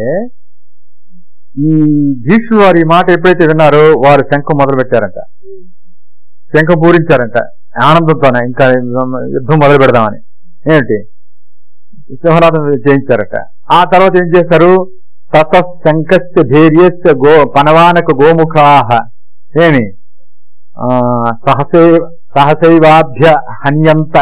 ఈ భీష్ముడు వారు ఈ మాట ఎప్పుడైతే విన్నారో వారు శంఖం మొదలు పెట్టారంట శంఖం పూరించారంట ఆనందంతోనే ఇంకా యుద్ధం మొదలు పెడదామని ఏమిటి సింహనాథం చేయించారట ఆ తర్వాత ఏం చేశారు తత శంకస్య ధైర్యస్య గో పనవానక గోముఖాహ ఏమి ఆ, సహసై సహసైవాభ్య హన్యంత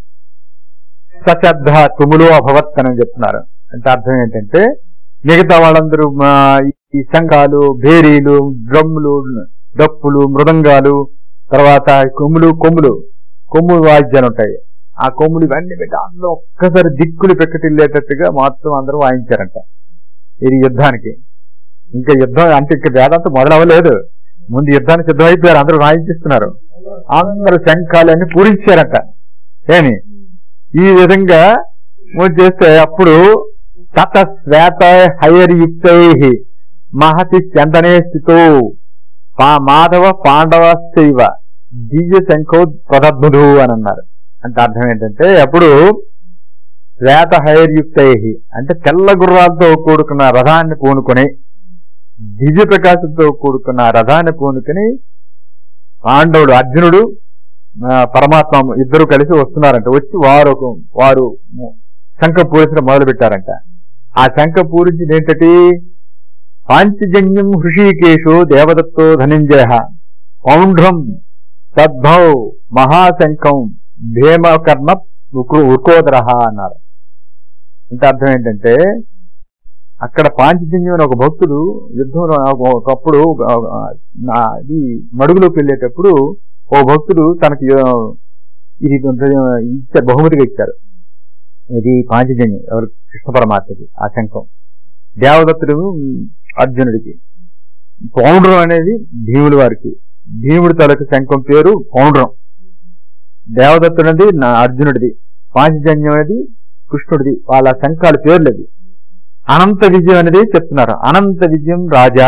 సశబ్ద తుములు అభవత్ అని చెప్తున్నారు అంటే అర్థం ఏంటంటే మిగతా వాళ్ళందరూ మా ఈ శంఖాలు భేరీలు డ్రమ్ములు డప్పులు మృదంగాలు తర్వాత కొమ్ములు కొమ్ములు కొమ్ము వాయిద్యాలు ఉంటాయి ఆ కొమ్ములు ఇవన్నీ పెట్టి అందులో ఒక్కసారి దిక్కులు పెక్కటిల్లేటట్టుగా మొత్తం అందరూ వాయించారంట ఇది యుద్ధానికి ఇంకా యుద్ధం అంటే ఇంకా వేదాంతం మొదలవ్వలేదు ముందు యుద్ధానికి సిద్ధమైపోయారు అందరూ వాయించిస్తున్నారు అందరూ శంఖాలన్నీ పూరించారంట ఏమి ఈ విధంగా మూడు చేస్తే అప్పుడు తత శ్వేత హైర్యుక్తై మహతి చందనే స్థితో పా- మాధవ పాండవశ్చైవ దివ్య శంఖో ప్రదద్ముడు అని అన్నారు అంటే అర్థం ఏంటంటే అప్పుడు శ్వేత హైర్యుక్తై అంటే తెల్ల గుర్రాలతో కూడుకున్న రథాన్ని పూనుకొని దివ్య ప్రకాశంతో కూడుకున్న రథాన్ని పూనుకొని పాండవుడు అర్జునుడు ఆ, పరమాత్మ ఇద్దరు కలిసి వస్తున్నారంట వచ్చి వారు ఒక- వారు శంఖ పూరించడం మొదలు పెట్టారంట ఆ శంఖ పూరించింది ఏంటంటే పాంచజన్యం హృషీకేశో దేవదత్తో ధనంజయ పౌండ్రం తద్భౌ మహాశంఖం భీమకర్ణ ఉర్కోదర అన్నారు అంటే అర్థం ఏంటంటే అక్కడ పాంచజన్యం అని ఒక భక్తుడు యుద్ధంలో ఒకప్పుడు ఆ, ఆ, ఇది మడుగులోకి వెళ్ళేటప్పుడు ఓ భక్తుడు తనకి ఆ, ఇది కొంత ఇచ్చారు బహుమతిగా ఇచ్చారు ఇది పాంచజన్యం ఎవరు కృష్ణ పరమాత్మకి ఆ శంఖం దేవదత్తుడు అర్జునుడికి పౌండ్రం అనేది భీముడి వారికి భీముడి తలకు శంఖం పేరు పౌండ్రం దేవదత్తుడిది నా అర్జునుడిది పాంచజన్యం అనేది కృష్ణుడిది వాళ్ళ శంఖాల పేర్లు అది అనంత విజయం అనేది చెప్తున్నారు అనంత విజయం రాజా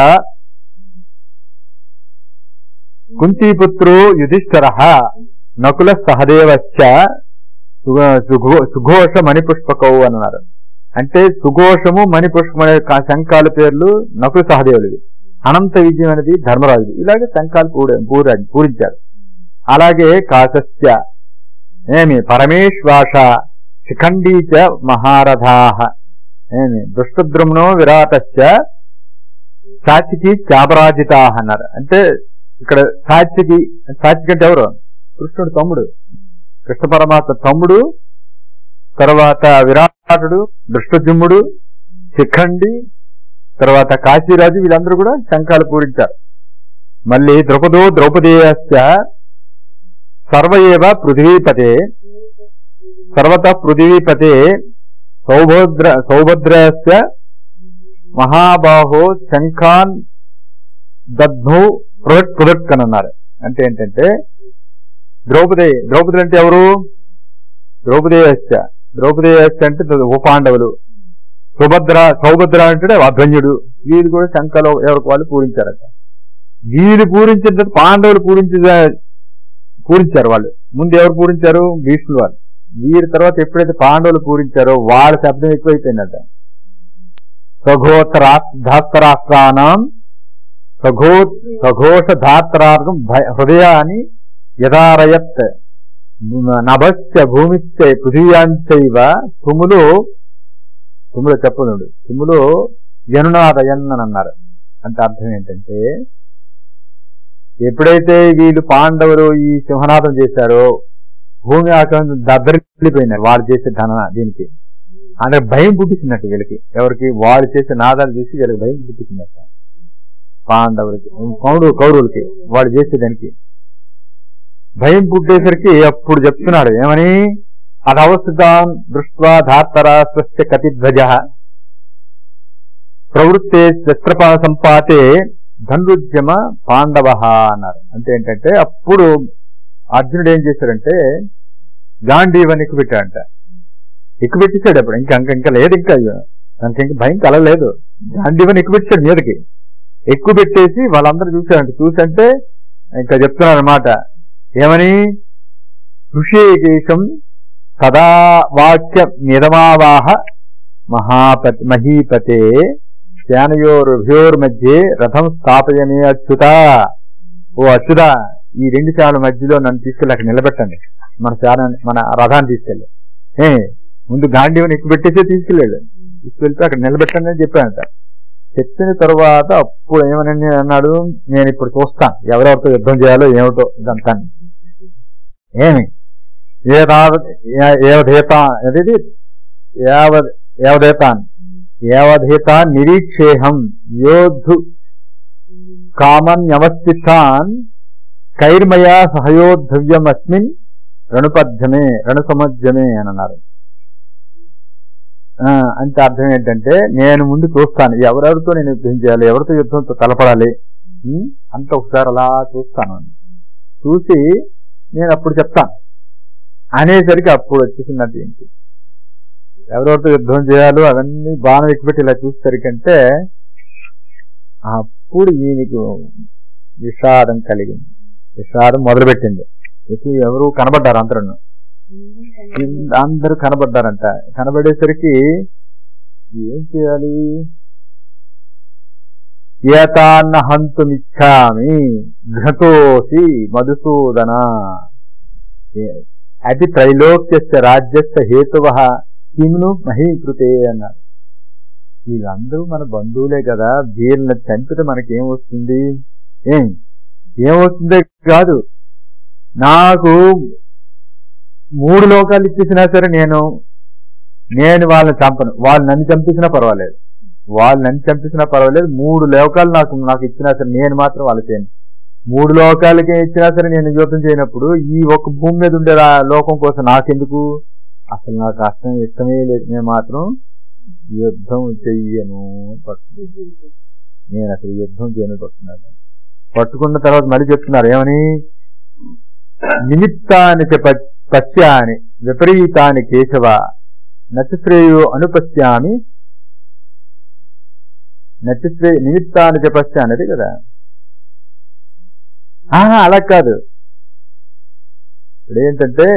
కుంతీపుత్రో యుధిష్ఠర నకుల సహదేవశ్చ సుఘ- సుఘో- సుఘోష మణిపుష్పకౌ అన్నారు అంటే సుఘోషము మణిపుష్పం అనే కా- శంఖాల పేర్లు నకుల సహదేవులవి అనంత విజయం అనేది ధర్మరాజు ఇలాగే శంఖాలు పూడ- పూర- పూరించారు అలాగే కాశస్య ఏమి పరమేశ్వాస శిఖండీచ మహారథాహ ఏమి దుష్టద్రుమ్నో విరాటశ్చ సాచికి చాపరాజితాహ అన్నారు అంటే ఇక్కడ సాచికి సాచికి అంటే ఎవరు కృష్ణుడు తమ్ముడు కృష్ణ పరమాత్మ తమ్ముడు తర్వాత విరాటుడు దృష్టజుమ్ముడు శిఖండి తర్వాత కాశీరాజు వీళ్ళందరూ కూడా శంఖాలు పూరించారు మళ్ళీ ద్రౌపదో ద్రౌపదేయస్య సర్వయేవ పృథ్వీపతే సర్వత పృథివీపతే సౌభద్ర సౌభద్రస్య మహాబాహో శంఖాన్ దద్భౌ పృథక్ పృథక్ అని అన్నారు అంటే ఏంటంటే ద్రౌపది ద్రౌపది అంటే ఎవరు ద్రౌపదేయస్య ద్రౌపదేయస్య అంటే ఉపాండవులు సుభద్ర సౌభద్ర అంటే అభ్యంజుడు వీళ్ళు కూడా శంఖలో ఎవరికి వాళ్ళు పూరించారట వీళ్ళు పూరించిన తర్వాత పాండవులు పూరించి పూరించారు వాళ్ళు ముందు ఎవరు పూరించారు భీష్ముడు వాళ్ళు వీరి తర్వాత ఎప్పుడైతే పాండవులు పూరించారో వాళ్ళ శబ్దం ఎక్కువైపోయిందట సఘోత్తరా ధాత్తరాష్ట్రానం సఘో సఘోష ధాత్రార్గం భయ- హృదయాన్ని యథారయత్ నభశ్చ భూమిశ్చ పృథివ్యాంచైవ తుములు తుములు చెప్పనుడు తుములు జనునాదయన్ అని అన్నారు అంటే అర్థం ఏంటంటే ఎప్పుడైతే వీళ్ళు పాండవులు ఈ సింహనాదం చేశారో భూమి ఆకాశం దద్దరిల్లిపోయినారు వాళ్ళు చేసే ధన దీనికి అంటే భయం పుట్టించినట్టు వీళ్ళకి ఎవరికి వాళ్ళు చేసే నాదాలు చూసి వీళ్ళకి భయం పుట్టించినట్టు పాండవులకి కౌడు కౌరవులకి వాళ్ళు చేసేదానికి భయం పుట్టేసరికి అప్పుడు చెప్తున్నాడు ఏమని అదవస్థితాన్ దృష్ట్వా ధాత్తరా స్వస్య కతిధ్వజ ప్రవృత్తే శస్త్రప సంపాతే ధనుర్జమ పాండవ అన్నారు అంటే ఏంటంటే అప్పుడు అర్జునుడు ఏం చేశాడంటే గాంధీవని ఎక్కుపెట్టాడంట ఎక్కుపెట్టేశాడు అప్పుడు ఇంకా ఇంకా ఇంకా లేదు ఇంకా దానికి ఇంకా భయం కలగలేదు గాంధీవని ఎక్కుపెట్టేశాడు మీదకి ఎక్కువ పెట్టేసి వాళ్ళందరూ చూశారంట చూసంటే ఇంకా చెప్తున్నారు అనమాట ఏమని ఋషికేశం సదా వాక్య నిరమావాహ మహాపతి మహీపతే సేనయోర్భ్యోర్మధ్యే రథం స్థాపయమే అచ్యుత ఓ అచ్యుత ఈ రెండు సేనల మధ్యలో నన్ను తీసుకెళ్ళి అక్కడ నిలబెట్టండి మన సేన మన రథాన్ని తీసుకెళ్ళి ఏ ముందు గాంధీవని ఎక్కువ పెట్టేసే తీసుకెళ్ళాడు తీసుకెళ్తే అక్కడ నిలబెట్టండి అని చెప్పానంట చెప్పిన తర్వాత అప్పుడు ఏమని అన్నాడు నేను ఇప్పుడు చూస్తాను ఎవరెవరితో యుద్ధం చేయాలో ఏమిటో ఇదంతా ఏమి ఏవధేత అనేది యావద్ ఏవధేతాన్ ఏవధేత నిరీక్షేహం యోద్ధు కామన్యవస్థితాన్ కైర్మయా సహయోద్ధవ్యం అస్మిన్ రణుపద్యమే రణసమధ్యమే అని అన్నారు ఆ, అంటే అర్థం ఏంటంటే నేను ముందు చూస్తాను ఎవరెవరితో నేను యుద్ధం చేయాలి ఎవరితో యుద్ధంతో తలపడాలి ఉం? అంత ఒకసారి అలా చూస్తాను చూసి నేను అప్పుడు చెప్తాను అనేసరికి అప్పుడు వచ్చేసిందంటే ఏంటి ఎవరెవరితో యుద్ధం చేయాలో అవన్నీ బాణం ఎక్కుపెట్టి ఇలా చూసేసరికి అంటే అప్పుడు ఈయనకు విషాదం కలిగింది విషాదం మొదలుపెట్టింది ఇక ఎవరు కనబడ్డారు అందరూ అందరూ కనబడ్డారంట కనబడేసరికి ఏం చేయాలి ఏతాన్న హంతుమిచ్చామి ఘటోసి మధుసూదన ఏ- అది త్రైలోక్యస్య రాజ్యస్య హేతువ కిమ్ను మహీకృతే అన్నారు వీళ్ళందరూ మన బంధువులే కదా వీళ్ళని చంపితే మనకేం వస్తుంది ఏం ఏమవుతుందే కాదు నాకు మూడు లోకాలు ఇచ్చేసినా సరే నేను నేను వాళ్ళని చంపను వాళ్ళు నన్ను చంపేసినా పర్వాలేదు వాళ్ళు నన్ను చంపేసినా పర్వాలేదు మూడు లోకాలు నాకు నాకు ఇచ్చినా సరే నేను మాత్రం వాళ్ళ చేయను మూడు లోకాలకి ఇచ్చినా సరే నేను యుద్ధం చేయనప్పుడు ఈ ఒక భూమి మీద ఉండే రా- లోకం కోసం నాకెందుకు అసలు నాకు అర్థం ఇష్టమే లేదు నేను మాత్రం యుద్ధం చెయ్యను పట్టు నేను అసలు యుద్ధం చేయను పట్టుకున్నాను పట్టుకున్న తర్వాత మళ్ళీ చెప్తున్నారు ఏమని నిమిత్తాని చ ప- పశ్యాని విపరీతాని కేశవ నతిశ్రేయో అనుపశ్యామి నతిశ్రే నిమిత్తాని చ పశ్యాని అది కదా ఆహా అలా కాదు ఇప్పుడు ఏంటంటే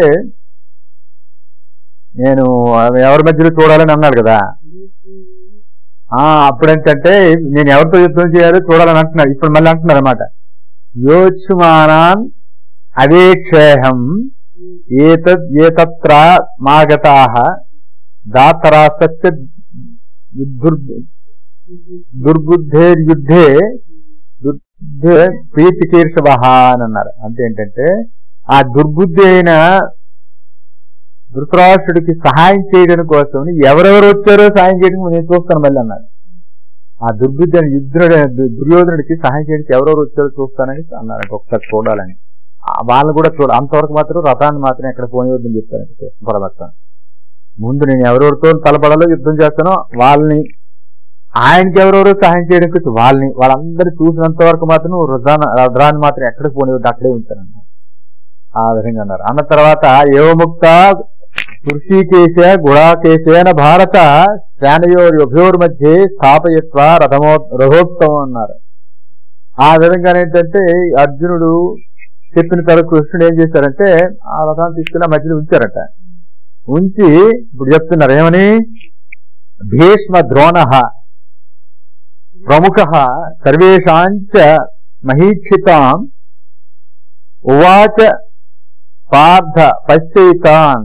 నేను ఎవరి మధ్యలో చూడాలని అన్నాడు కదా ఆ అప్పుడేంటంటే నేను ఎవరితో యుద్ధం చేయాలో చూడాలని అంటున్నారు ఇప్పుడు మళ్ళీ అంటున్నారు అనమాట యోచ్యమానాన్ అవేక్షేహం ఏతద్ ఏతత్ర మాగతాః దాతరాస్తస్య దుర్ దుర్బుద్ధేర్యుద్ధే దుర్బుద్ధే ప్రీతికీర్షవహ అని అన్నారు అంటే ఏంటంటే ఆ దుర్బుద్ధి అయిన ధృతరాష్ట్రుడికి సహాయం చేయడం కోసం ఎవరెవరు వచ్చారో సహాయం చేయడం నేను చూస్తాను మళ్ళీ అన్నారు ఆ దుర్బుద్ధి అయిన యుద్ధుడు దుర్యోధనుడికి సహాయం చేయడానికి ఎవరెవరు వచ్చారో చూస్తానని అన్నారు ఒకసారి చూడాలని ఆ వాళ్ళని కూడా చూడ అంతవరకు మాత్రం రథాన్ని మాత్రం ఎక్కడ పోనివద్దని చెప్తాను పరమత్తాను ముందు నేను ఎవరెవరితో తలపడాలో యుద్ధం చేస్తానో వాళ్ళని ఆయనకి ఎవరెవరో సహాయం చేయడానికి వాళ్ళని వాళ్ళందరూ చూసినంత వరకు మాత్రం రుద్రాన్ని రుద్రాన్ని మాత్రం ఎక్కడికి పోనివద్దు అక్కడే ఉంచానన్న ఆ విధంగా అన్నారు అన్న తర్వాత ఏవముక్త కృషికేశ గుడాకేశేన భారత శ్రేణయోర్యుభయోర్ మధ్య స్థాపయత్వ రథమో రథోత్సవం అన్నారు ఆ విధంగా ఏంటంటే అర్జునుడు చెప్పిన తర్వాత కృష్ణుడు ఏం చేశారంటే ఆ రథాన్ని తీసుకెళ్ళి ఆ మధ్యలో ఉంచారట ఉంచి ఇప్పుడు చెప్తున్నారు ఏమని భీష్మ ద్రోణ ప్రముఖ సర్వేషాంచ మహీక్షితాం ఉవాచ పార్థ పశ్యైతాన్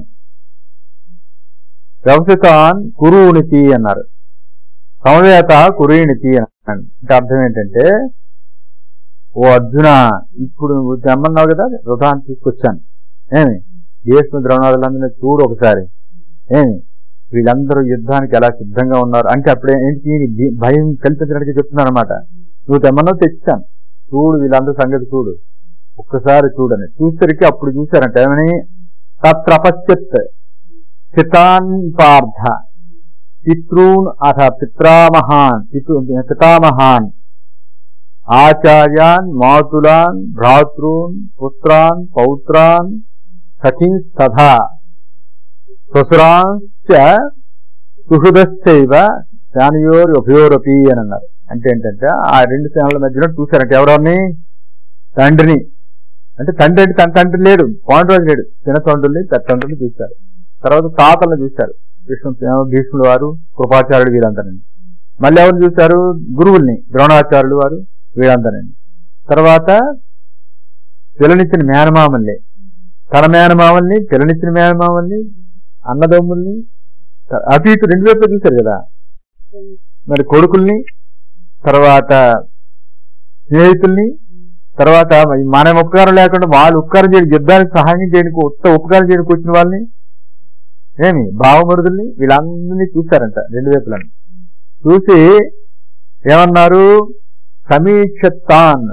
వ్యవసితాన్ కురునితి అన్నారు సమవేత కురీణితి అన్నాడు అంటే అర్థం ఏంటంటే ఓ అర్జున ఇప్పుడు నువ్వు తెమ్మన్నావు కదా రథాన్ని తీసుకొచ్చాను ఏమి భీష్మ ద్రోణాదులందరినీ చూడు ఒకసారి ఏమి వీళ్ళందరూ యుద్ధానికి ఎలా సిద్ధంగా ఉన్నారు అంటే అప్పుడే ఏంటి ఈయన భీ- భయం కల్పించడానికి చెప్తున్నాను అనమాట నువ్వు తెమ్మన్నావు తెచ్చాను చూడు వీళ్ళందరూ సంగతి చూడు ఒక్కసారి చూడని చూసరికి అప్పుడు చూశారంట ఏమని తత్రపశ్యత్ స్థితాన్ పార్థ పితృన్ అథ పిత్రామహాన్ పితృ పితామహాన్ ఆచార్యాన్ మాతులాన్ భ్రాతృన్ పుత్రాన్ పౌత్రాన్ సఖీంస్తథా శ్వశురాంశ్చ సుహృదశ్చైవ శానియోర్ ఉభయోరపి అని అన్నారు అంటే ఏంటంటే ఆ రెండు సేనల మధ్యలో చూశారంటే ఎవరెవరిని తండ్రిని అంటే తండ్రి అంటే తన తండ్రి లేడు పాండురాజు లేడు చిన్న తండ్రుల్ని పెద్ద తండ్రుల్ని చూశారు తర్వాత తాతలను చూశారు కృష్ణ భీష్ముడు వారు కృపాచార్యుడు వీరందరిని మళ్ళీ ఎవరిని చూశారు గురువుల్ని ద్రోణాచార్యులు వారు వీరందరిని తర్వాత పిల్లనిచ్చిన మేనమామల్ని తన మేనమామల్ని పిల్లనిచ్చిన మేనమామల్ని అన్నదమ్ముల్ని అటు ఇటు రెండు వైపులు చూశారు కదా మరి కొడుకుల్ని తర్వాత స్నేహితుల్ని తర్వాత మన ఉపకారం లేకుండా వాళ్ళు ఉపకారం చేయడానికి యుద్ధానికి సహాయం చేయడానికి ఉత్త ఉపకారం చేయడానికి వచ్చిన వాళ్ళని ఏమి బావమరుదుల్ని వీళ్ళందరినీ చూశారంట రెండు వైపులను చూసి ఏమన్నారు సమీక్షతాన్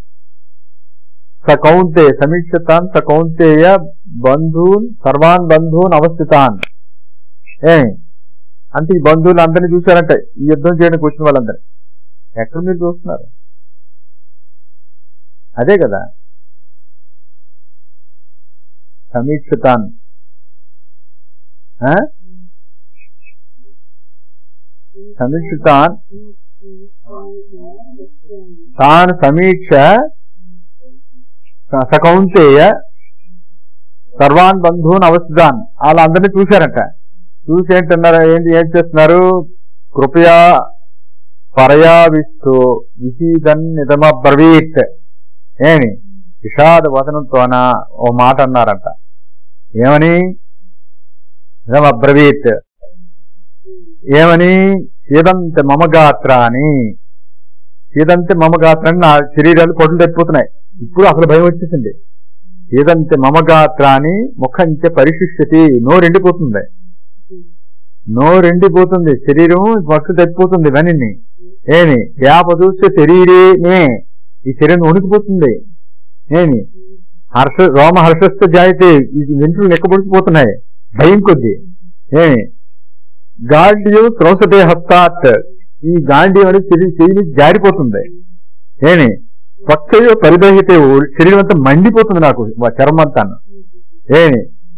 సకౌంతే సమీక్షతాన్ సకౌంతేయ బంధూన్ సర్వాన్ బంధూన్ అవస్థితాన్ ఏమి అంటే ఈ బంధువులు అందరినీ చూశారంట ఈ యుద్ధం చేయడానికి వచ్చిన వాళ్ళందరూ ఎక్కడ మీరు చూస్తున్నారు అదే కదా సమీక్షతాన్ ఆ? సమీక్షతాన్ తాను సమీక్ష స- సకౌంతేయ సర్వాన్ బంధువున్ అవస్థాన్ వాళ్ళందరినీ చూశారంట చూసి ఏంటన్నారు ఏంటి ఏం చేస్తున్నారు కృపయా పరయావిస్తూ విషీదన్ నిజమబ్రవీత్ ఏమి విషాద వదనంతోన ఓ మాట అన్నారంట ఏమని నిజమబ్రవీత్ ఏమని సీదంత మమగాత్రాన్ని సీదంత మమగాత్రాన్ని నా శరీరాలు పొట్లు తప్పిపోతున్నాయి ఇప్పుడు అసలు భయం వచ్చేసింది సీదంత మమగాత్రాన్ని ముఖంచ పరిశిష్యతి నోరెండిపోతుంది నోరెండిపోతుంది శరీరం పొట్లు తప్పిపోతుంది ఇవన్నీ ఏమి వ్యాపదూస శరీరేనే ఈ శరీరం వణికిపోతుంది ఏమి హర్ష రోమ హర్షస్థ జాయితే ఈ వెంట్రులు లెక్కబడిపోతున్నాయి భయం కొద్ది ఏమి గాంధీయం శ్రోసతే హస్తాత్ ఈ గాంధీయం అనేది చెయ్యి చెయ్యి నుంచి జారిపోతుంది ఏమి పచ్చయో పరిదహితే శరీరం అంతా మండిపోతుంది నాకు మా చర్మం అంతాను ఏమి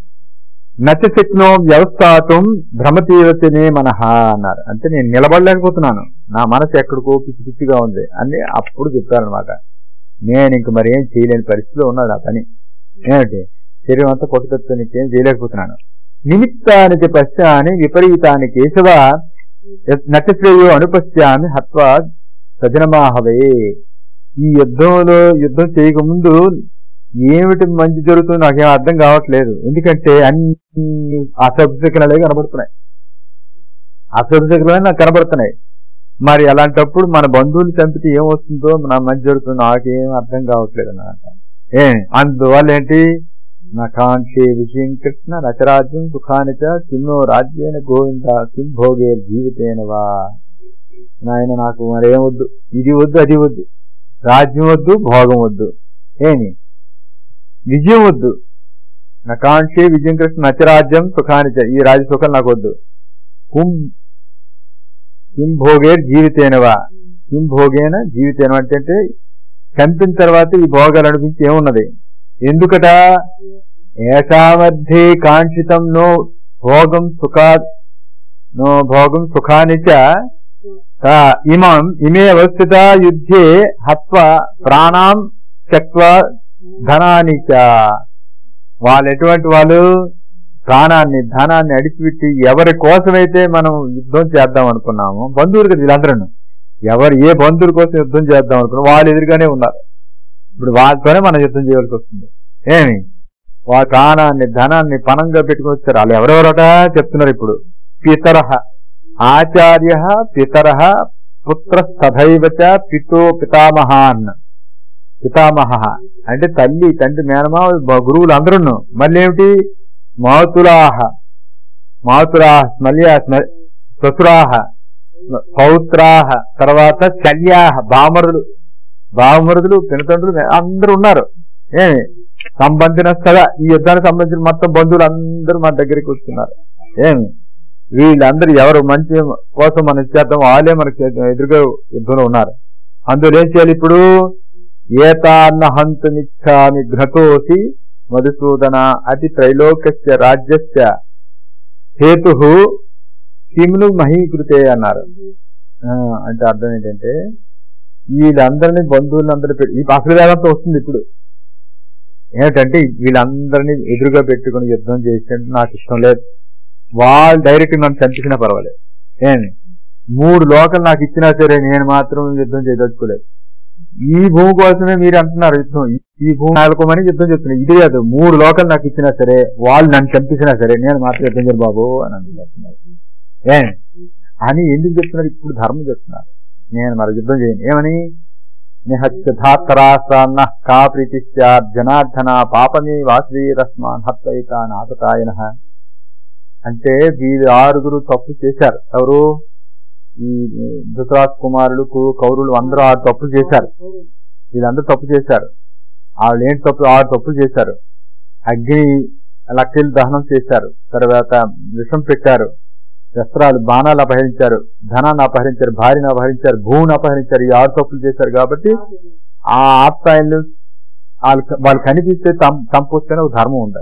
నచశక్నో వ్యవస్థాతం భ్రమతీవతనే మనహ అన్నారు అంటే నేను నిలబడలేకపోతున్నాను నా మనసు ఎక్కడికో పిచ్చి పిచ్చిగా ఉంది అని అప్పుడు చెప్పారనమాట నేను ఇంక మరి ఏం చేయలేని పరిస్థితిలో ఉన్నాడు ఆ పని ఏమిటి శరీరం అంతా కొట్టుకొచ్చి నీకేం చేయలేకపోతున్నాను నిమిత్తానికి పశ్చాని విపరీతాన్ని కేశవ నటశ్రేయో అనుపశ్యామి హత్వా సజనమాహవే ఈ యుద్ధంలో యుద్ధం చేయకముందు ఏమిటి మంచి జరుగుతుందో నాకేం అర్థం కావట్లేదు ఎందుకంటే అన్ని అసభ్యకలే కనబడుతున్నాయి అసభ్యకలే నాకు కనబడుతున్నాయి మరి అలాంటప్పుడు మన బంధువులు చంపితే ఏం వస్తుందో నా మంచి జరుగుతుందో నాకేం అర్థం కావట్లేదు అన్నమాట ఏ అందువల్ల ఏంటి నా కాంక్షే విజయం కృష్ణ రచరాజ్యం సుఖానిచ కిన్నో రాజ్యేన గోవింద కిం భోగే జీవితేన వా నాయన నాకు మరేం వద్దు ఇది వద్దు అది వద్దు రాజ్యం వద్దు భోగం వద్దు ఏమి విజయం వద్దు నా కాంక్షే విజయం కృష్ణ నచరాజ్యం సుఖానిచ ఈ రాజ సుఖం నాకు వద్దు కుం కిం భోగేర్ జీవితేనవా కిం భోగేన జీవితేన అంటే చంపిన తర్వాత ఈ భోగాలు అనిపించి ఏమున్నది ఎందుకట ఏషామధ్యే కాంక్షితం నో భోగం సుఖా నో భోగం సుఖానిచ తా- ఇమం ఇమే అవస్థిత యుద్ధే హత్వ ప్రాణాం చక్వ ధనాని చ వాళ్ళు ఎటువంటి వాళ్ళు ప్రాణాన్ని ధనాన్ని అడిచిపెట్టి ఎవరి కోసమైతే మనం యుద్ధం చేద్దాం అనుకున్నామో బంధువులు కదా వీళ్ళందరూ ఎవరు ఏ బంధువుల కోసం యుద్ధం చేద్దాం అనుకున్నా వాళ్ళు ఎదురుగానే ఉన్నారు ఇప్పుడు వాళ్ళతోనే మనం యుద్ధం చేయవలసి వస్తుంది ఏమి వాళ్ళ ప్రాణాన్ని ధనాన్ని పణంగా పెట్టుకుని వచ్చారు వాళ్ళు ఎవరెవరట చెప్తున్నారు ఇప్పుడు పితర ఆచార్య పితర పుత్రస్తథైవచ పితో పితామహాన్ పితామహ అంటే తల్లి తండ్రి మేనమా బ- గురువులు అందరూ మళ్ళీ ఏమిటి మాతులాహ మాతులాహ స్మల్యా స్మ- శ్వశురాహ పౌత్రాహ తర్వాత శల్యాహ బామరులు బావమరుదులు పినతండ్రులు అందరూ ఉన్నారు ఏమి సంబంధిన స్థల ఈ యుద్ధానికి సంబంధించిన మొత్తం బంధువులు అందరూ మన దగ్గరికి వస్తున్నారు ఏమి వీళ్ళందరూ ఎవరు మంచి కోసం మనం చేద్దాం వాళ్ళే మనకి ఎదురుగా యుద్ధంలో ఉన్నారు అందులో ఏం చేయాలి ఇప్పుడు ఏతాన్న హంతుమిచ్చామి ఘ్నతోసి మధుసూదన అతి త్రైలోక్య రాజ్యస్య హేతు కిమ్ను మహీకృతే అన్నారు ఆ, అంటే అర్థం ఏంటంటే వీళ్ళందరినీ బంధువులందరూ పెట్టి ఈ అసలు వేదంతో వస్తుంది ఇప్పుడు ఏంటంటే వీళ్ళందరినీ ఎదురుగా పెట్టుకుని యుద్ధం చేసేందుకు నాకు ఇష్టం లేదు వాళ్ళు డైరెక్ట్ నన్ను చంపించినా పర్వాలేదు ఏమి మూడు లోకలు నాకు ఇచ్చినా సరే నేను మాత్రం యుద్ధం చేయదలుచుకోలేదు ఈ భూమి కోసమే మీరు అంటున్నారు యుద్ధం ఈ భూమి నాలుకోమని యుద్ధం చెప్తున్నారు ఇది కాదు మూడు లోకలు నాకు ఇచ్చినా సరే వాళ్ళు నన్ను చంపించినా సరే నేను మాత్రం యుద్ధం చేయరు బాబు అని అంటున్నారు ఏ అని ఎందుకు చెప్తున్నారు ఇప్పుడు ధర్మం చెప్తున్నారు నేను మరి యుద్ధం చేయను ఏమని నిహత్య ధాత్తరాష్ట్రాన్న కా ప్రీతి స్యాత్ జనార్దన పాపమే వాసువీరస్మాన్ హత్వైత నాటకాయన అంటే వీళ్ళు ఆరుగురు తప్పు చేశారు ఎవరు ఈ ధృతరాజ్ కుమారులు కు- కౌరులు అందరూ ఆరు తప్పులు చేశారు వీళ్ళందరూ తప్పు చేశారు వాళ్ళు ఏంటి తప్పు ఆరు తప్పులు చేశారు అగ్ని లక్కీలు దహనం చేశారు తర్వాత విషం పెట్టారు శస్త్రాలు బాణాలు అపహరించారు ధనాన్ని అపహరించారు భార్యను అపహరించారు భూమిని అపహరించారు ఈ ఆరు తప్పులు చేశారు కాబట్టి ఆ ఆప్తాయిలు వాళ్ళు వాళ్ళు కనిపిస్తే తం- చంపొచ్చని ఒక ధర్మం ఉంది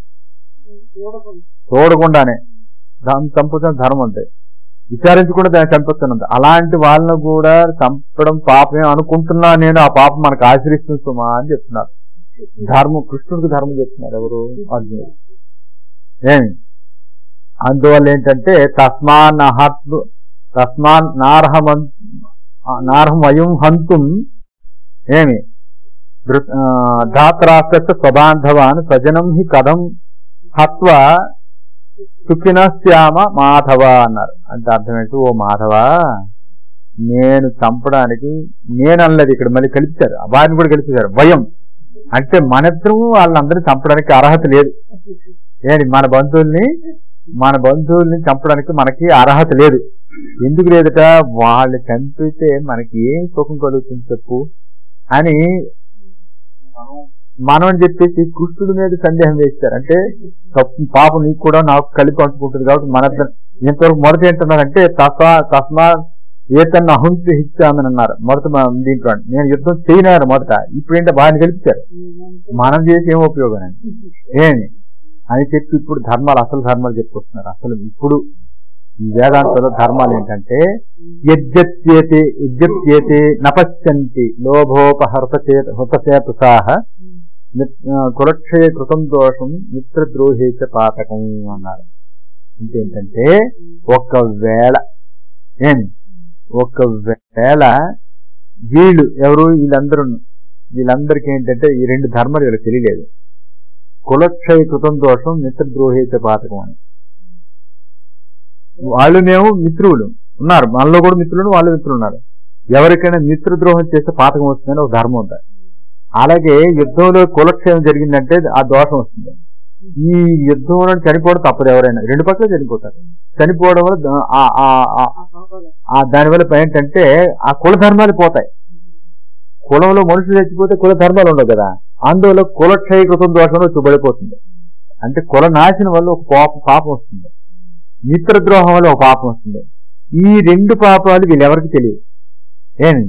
చూడకుండానే దాన్ని చంపొచ్చని ధర్మం ఉంది విచారించకుండా దాన్ని చంపొచ్చనుంది అలాంటి వాళ్ళను కూడా చంపడం పాపమే అనుకుంటున్నా నేను ఆ పాపం మనకు ఆశ్రయిస్తుంది సుమా అని చెప్తున్నారు ధర్మం కృష్ణుడికి ధర్మం చెప్తున్నారు ఎవరు అర్జునుడు ఏమి అందువల్ల ఏంటంటే తస్మాన్ అహత్తు తస్మాన్ నార్హమం నార్హమయం హంతుం ఏమి ధృ- ఆ, ధాత్రాష్ట్రస్య స్వబాంధవాన్ స్వజనం హి కథం హత్వ సుఖినశ్యామ మాధవ అన్నారు అంటే అర్థం ఏంటి ఓ మాధవ నేను చంపడానికి నేను అనలేదు ఇక్కడ మళ్ళీ కలిపారు వారిని కూడా కలిపారు భయం అంటే మనిద్దరం వాళ్ళందరినీ చంపడానికి అర్హత లేదు ఏంటి మన బంధువుల్ని మన బంధువుల్ని చంపడానికి మనకి అర్హత లేదు ఎందుకు లేదట వాళ్ళు చంపితే మనకి ఏం సుఖం కలుగుతుంది చెప్పు అని మనం అని చెప్పేసి కృష్ణుడి మీద సందేహం వేస్తారు అంటే తప్పు పాపం నీకు కూడా నాకు కలిపి అంటుకుంటుంది కాబట్టి మన ఇంతవరకు మొదట ఏంటన్నారంటే తస్మా తస్మా ఏతన్న అహంతి ఇచ్చామని అన్నారు మొదట మన దీంట్లో నేను యుద్ధం చేయనారు మొదట ఇప్పుడు ఏంటో బాగా గెలిచారు మనం చేసి ఏం ఉపయోగం అండి ఏమి అని చెప్పి ఇప్పుడు ధర్మాలు అసలు ధర్మాలు చెప్పుకొస్తున్నారు అసలు ఇప్పుడు ఈ వేదాంతంలో ధర్మాలు ఏంటంటే యజ్జత్యేతే యజ్జత్యేతే నపశ్యంతి లోభోపహృత హృతచేతసాహ కులక్షయ కృతం దోషం మిత్రద్రోహే చ పాతకం అన్నారు ఇంకేంటంటే ఒకవేళ ఏమి ఒకవేళ వీళ్ళు ఎవరు వీళ్ళందరూ వీళ్ళందరికీ ఏంటంటే ఈ రెండు ధర్మాలు వీళ్ళకి తెలియలేదు కులక్షయ కృతం దోషం మిత్రద్రోహేచ పాతకం అని వాళ్ళునేమో మిత్రులు ఉన్నారు మనలో కూడా మిత్రులు వాళ్ళు మిత్రులు ఉన్నారు ఎవరికైనా మిత్రద్రోహం చేస్తే పాతకం వస్తుందని ఒక ధర్మం ఉంది అలాగే యుద్ధంలో కులక్షయం జరిగిందంటే ఆ దోషం వస్తుంది ఈ యుద్ధంలో చనిపోవడం తప్పదు ఎవరైనా రెండు పక్కల చనిపోతారు చనిపోవడం వల్ల దా- ఆ- ఆ- ఆ- ఆ దానివల్ల ఏంటంటే ఆ కుల ధర్మాలు పోతాయి కులంలో మనుషులు చచ్చిపోతే కుల ధర్మాలు ఉండవు కదా అందువల్ల కులక్షయ కృతం దోషంలో చూపడిపోతుంది అంటే కుల నాశనం వల్ల ఒక పాప పాపం వస్తుంది మిత్రద్రోహం వల్ల ఒక పాపం వస్తుంది ఈ రెండు పాపాలు వీళ్ళెవరికి తెలియదు ఏం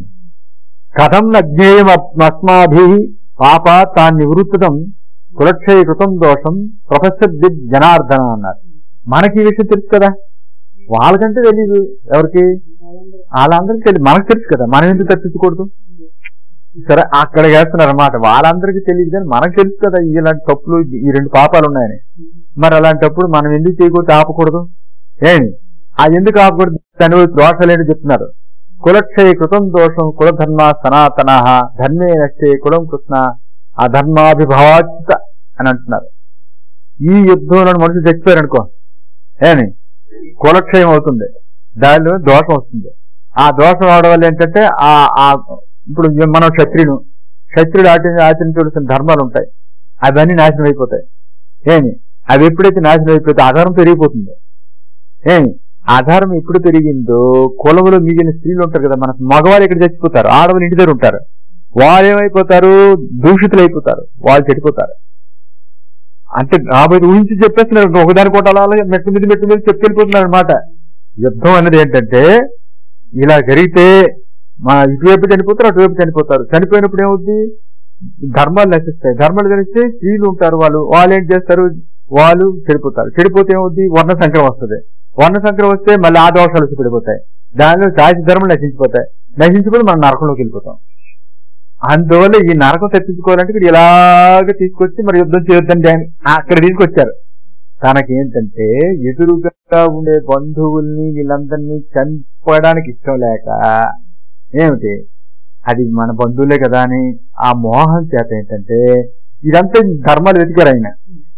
కథం నజ్ఞేయం అస్మాభి పాప తాన్ నివృత్తం కులక్షయ కృతం దోషం ప్రొఫెసర్ జనార్దన అన్నారు మనకి ఈ విషయం తెలుసు కదా వాళ్ళకంటే తెలీదు ఎవరికి వాళ్ళందరికీ తెలియదు మనకు తెలుసు కదా మనం ఎందుకు తప్పించకూడదు సరే అక్కడ వేస్తున్నారు అనమాట వాళ్ళందరికీ తెలియదు కానీ మనకు తెలుసు కదా ఇలాంటి తప్పులు ఈ రెండు పాపాలు ఉన్నాయని మరి అలాంటప్పుడు మనం ఎందుకు చేయకూడదు ఆపకూడదు ఏమి ఆ ఎందుకు ఆపకూడదు దాని దోషాలు ఏంటో చెప్తున్నారు కులక్షయ కృతం దోషం కులధర్మ సనాతన ధర్మే నష్టే కులం కృష్ణ అధర్మాభిభవాచిత అని అంటున్నారు ఈ యుద్ధంలో మనుషులు చచ్చిపోయారు అనుకో ఏమి కులక్షయం అవుతుంది దానిలో దోషం వస్తుంది ఆ దోషం అవడం వల్ల ఏంటంటే ఆ ఆ ఇప్పుడు మనం క్షత్రియుడు క్షత్రియుడు ఆచరి ఆచరించవలసిన ధర్మాలు ఉంటాయి అవన్నీ నాశనం అయిపోతాయి ఏమి అవి ఎప్పుడైతే నాశనం అయిపోతే ఆధారం పెరిగిపోతుంది ఏమి ఆధారం ఎప్పుడు పెరిగిందో కులంలో మిగిలిన స్త్రీలు ఉంటారు కదా మన మగవాళ్ళు ఇక్కడ చచ్చిపోతారు ఆడవాళ్ళు ఇంటి దగ్గర ఉంటారు వాళ్ళు ఏమైపోతారు దూషితులు అయిపోతారు వాళ్ళు చెడిపోతారు అంటే కాబట్టి ఊహించి చెప్పేస్తున్నారు ఒకదాని కొట్టాలా మెట్టు మీద మెట్టు మీద చెప్పెళ్ళిపోతున్నారు అనమాట యుద్ధం అనేది ఏంటంటే ఇలా జరిగితే మా ఇటువైపు చనిపోతారు అటువైపు చనిపోతారు చనిపోయినప్పుడు ఏమవుద్ది ధర్మాలు నశిస్తాయి ధర్మాలు నశిస్తే స్త్రీలు ఉంటారు వాళ్ళు వాళ్ళు ఏం చేస్తారు వాళ్ళు చెడిపోతారు చెడిపోతే ఏమవుద్ది వర్ణ సంక్రమం వస్తుంది వర్ణ సంక్రమం వస్తే మళ్ళీ ఆ దోషాలు వచ్చి పడిపోతాయి దానిలో సాహిత్య ధర్మాలు నశించిపోతాయి నశించిపోతే మనం నరకంలోకి వెళ్ళిపోతాం అందువల్ల ఈ నరకం తప్పించుకోవాలంటే ఇక్కడ ఇలాగ తీసుకొచ్చి మరి యుద్ధం చేయొద్దని ఆయన అక్కడ తీసుకొచ్చారు తనకేంటంటే ఎదురుగా ఉండే బంధువుల్ని వీళ్ళందరినీ చంపడానికి ఇష్టం లేక ఏమిటి అది మన బంధువులే కదా అని ఆ మోహం చేత ఏంటంటే ఇదంతా ధర్మాలు వెతికారు ఆయన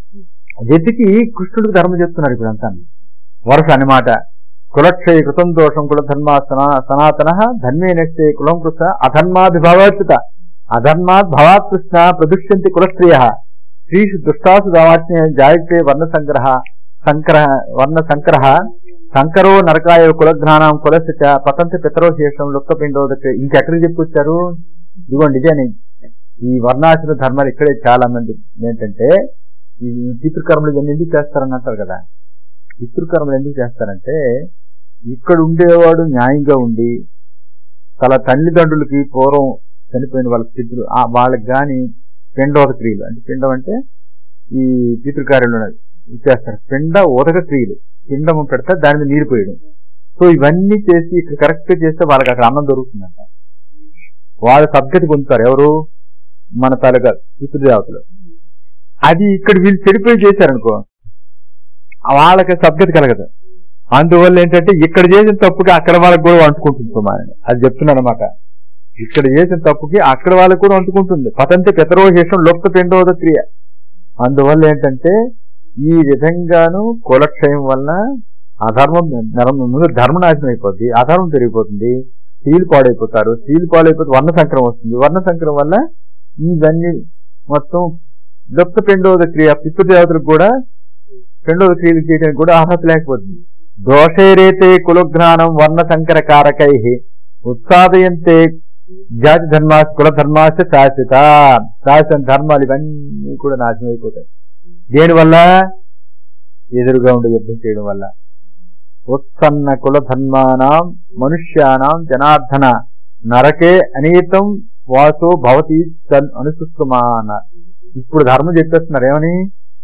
వెతికి కృష్ణుడికి ధర్మం చెప్తున్నారు ఇప్పుడంతా వరుస అన్నమాట కులక్షయ కృతం దోషం కుల ధర్మ సనాతన ధర్మే నష్టే కులం కృత అధర్మాభిభావచ్యుత అధర్మాత్ భవాత్ కృష్ణ ప్రదుష్యంతి కులస్త్రియ స్త్రీషు దుష్టాసు దావాచ్య జాయతే వర్ణ సంగ్రహ సంకర వర్ణ సంకరః సంకరో నరకాయ కులఘ్నానం కులస్థిత పతంత పితరో శేషం లుక్క పిండోదక ఇంకెక్కడికి చెప్పుకొచ్చారు ఇదిగోండి ఇదే అని ఈ వర్ణాశ్రమ ధర్మాలు ఇక్కడే చాలా మంది ఏంటంటే ఈ పితృకర్మలు ఇవన్నీ ఎందుకు చేస్తారని అంటారు కదా పితృకర్మలు ఎందుకు చేస్తారంటే ఇక్కడ ఉండేవాడు న్యాయంగా ఉండి తన తల్లిదండ్రులకి పూర్వం చనిపోయిన వాళ్ళ పితృ ఆ వాళ్ళకి గాని పిండోద క్రియలు అంటే పిండం అంటే ఈ పితృకార్యాలు ఉన్నది ఇచ్చేస్తారు పిండ ఉదక క్రియలు పిండం పెడితే దాని మీద నీరు పోయడం సో ఇవన్నీ చేసి ఇక్కడ కరెక్ట్ చేస్తే వాళ్ళకి అక్కడ అన్నం దొరుకుతుందంట వాళ్ళు సద్గతి పొందుతారు ఎవరు మన తాలూకా పితృదేవతలు అది ఇక్కడ వీళ్ళు చెడిపోయి చేశారనుకో వాళ్ళకి సద్గతి కలగదు అందువల్ల ఏంటంటే ఇక్కడ చేసిన తప్పుకి అక్కడ వాళ్ళకి కూడా అంటుకుంటుంది సుమారని అది చెప్తున్నాను అనమాట ఇక్కడ చేసిన తప్పుకి అక్కడ వాళ్ళకి కూడా అంటుకుంటుంది పతంతి పితరోశేషం లొప్త పిండోద క్రియ అందువల్ల ఏంటంటే ఈ విధంగాను కులక్షయం వలన అధర్మం ధర్మం ముందు ధర్మనాశనం అయిపోద్ది అధర్మం పెరిగిపోతుంది స్త్రీలు పాడైపోతారు స్త్రీలు పాడైపోతే వర్ణ సంక్రమం వస్తుంది వర్ణ సంక్రమం వల్ల ఇవన్నీ మొత్తం లుప్త పిండోద క్రియ పితృదేవతలకు కూడా పిండోద క్రియలు చేయడానికి కూడా అర్హత లేకపోతుంది దోషైరేతే కులజ్ఞానం వర్ణ సంకర కారకై ఉత్సాదయంతే జాతి ధర్మాస్ కుల ధర్మాస శాశ్వత శాశ్వత ధర్మాలు ఇవన్నీ కూడా నాశనం అయిపోతాయి దేనివల్ల ఎదురుగా ఉండి యుద్ధం చేయడం వల్ల ఉత్సన్న కుల ధర్మానాం మనుష్యానాం జనార్దన నరకే అనీతం వాసో భవతి తన్ అనుసుమా అన్నారు ఇప్పుడు ధర్మం చెప్పేస్తున్నారు ఏమని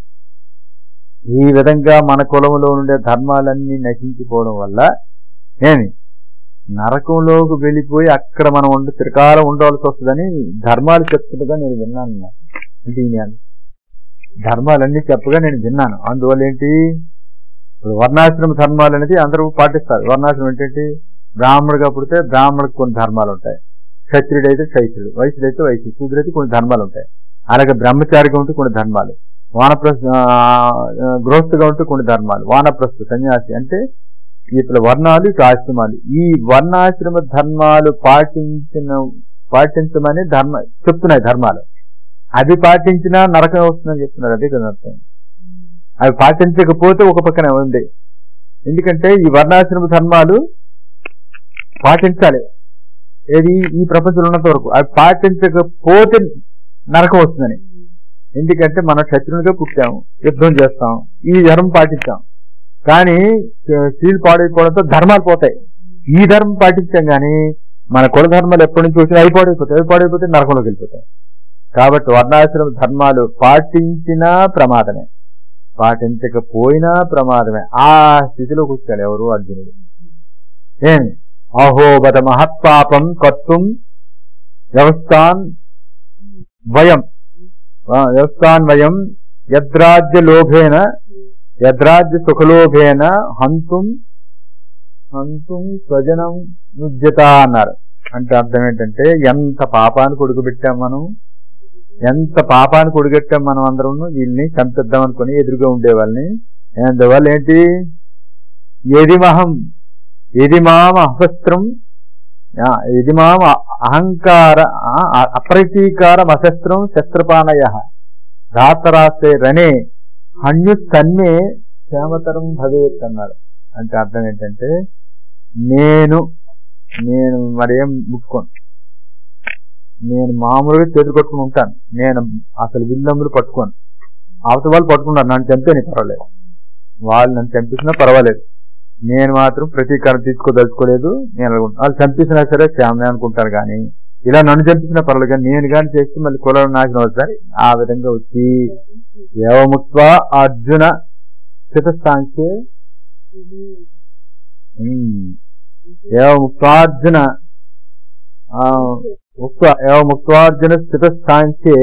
ఈ విధంగా మన కులంలో ఉండే ధర్మాలన్నీ నశించిపోవడం వల్ల ఏమి నరకంలోకి వెళ్ళిపోయి అక్కడ మనం ఉండి చిరకాలం ఉండవలసి వస్తుందని ధర్మాలు చెప్తుండగా నేను విన్నాను అన్నారు. అంటే ఈ నేను ధర్మాలన్నీ చెప్పగా నేను విన్నాను అందువల్ల ఏంటి ఇప్పుడు వర్ణాశ్రమ ధర్మాలు అనేది అందరూ పాటిస్తారు వర్ణాశ్రమం ఏంటంటే బ్రాహ్మణుడిగా పుడితే బ్రాహ్మణుడికి కొన్ని ధర్మాలు ఉంటాయి క్షత్రుడు అయితే క్షత్రుడు వైశ్యుడు అయితే వైశ్యుడు శూద్రుడు అయితే కొన్ని ధర్మాలు ఉంటాయి అలాగే బ్రహ్మచారిగా ఉంటే కొన్ని ధర్మాలు వానప్రస్థ గృహస్థుగా ఉంటే కొన్ని ధర్మాలు వానప్రస్థ సన్యాసి అంటే ఇట్లా వర్ణాలు ఇటు ఆశ్రమాలు ఈ వర్ణాశ్రమ ధర్మాలు పాటించిన పాటించమని ధర్మ చెప్తున్నాయి ధర్మాలు అవి పాటించినా నరకం వస్తుందని చెప్తున్నారు అదే కదా అర్థం అవి పాటించకపోతే ఒక పక్కన ఉంది ఎందుకంటే ఈ వర్ణాశ్రమ ధర్మాలు పాటించాలి ఏది ఈ ప్రపంచంలో ఉన్నంత వరకు అవి పాటించకపోతే నరకం వస్తుందని ఎందుకంటే మనం శత్రువులుగా పుట్టాము యుద్ధం చేస్తాం ఈ ధర్మం పాటించాం కానీ స్త్రీలు పాడైపోవడంతో ధర్మాలు పోతాయి ఈ ధర్మం పాటించాం కానీ మన కుల ధర్మాలు ఎప్పటి నుంచి వచ్చినా అవి పాడైపోతాయి అవి పాడైపోతే నరకంలోకి వెళ్ళిపోతాయి కాబట్టి వర్ణాశ్రమ ధర్మాలు పాటించినా ప్రమాదమే పాటించకపోయినా ప్రమాదమే ఆ స్థితిలోకి వచ్చాడు ఎవరు అర్జునుడు ఏమి అహోబద మహత్పాపం కర్తుం వ్యవస్థాన్ వయం ఆ, వ్యవస్థాన్ వయం యద్రాజ్య లోభేన యద్రాజ్య సుఖలోభేన హంతుం హంతుం స్వజనం నుజ్యత అన్నారు అంటే అర్థం ఏంటంటే ఎంత పాపాన్ని కొడుకుబెట్టాం మనం ఎంత పాపాన్ని కొడుగెట్టాం మనం అందరం వీళ్ళని చంపిద్దాం అనుకుని ఎదురుగా ఉండే వాళ్ళని అందువల్ల ఏంటి ఏది మహం ఏది మామ అహస్త్రం ఆ, ఇది మామ అహంకార ఆ, అప్రతీకారం అశస్త్రం శస్త్రపాణయ ధాతరాస్తే రనే హన్యుస్తన్మే క్షేమతరం భవేత్ అన్నారు అంటే అర్థం ఏంటంటే నేను నేను మరేం ముట్టుకోను నేను మామూలుగా చేతులు కట్టుకుని ఉంటాను నేను అసలు విల్లమ్ములు పట్టుకోను అవతల వాళ్ళు పట్టుకున్నారు నన్ను చంపేని పర్వాలేదు వాళ్ళు నన్ను చంపించినా పర్వాలేదు నేను మాత్రం ప్రతీకారం తీసుకోదలుచుకోలేదు నేను అలాగ ఉంటాను. వాళ్ళు చంపించినా సరే క్షేమమే అనుకుంటాను కానీ ఇలా నన్ను చంపించినా పర్వాలేదు కానీ నేను కానీ చేస్తే మళ్ళీ కులం నాశనం అవుతారు ఆ విధంగా వచ్చి ఏవముక్వ అర్జున స్థితసాంఖ్యే ఏవముక్తార్జున ముక్త ఏవముక్తార్జున స్థితసాంఖ్యే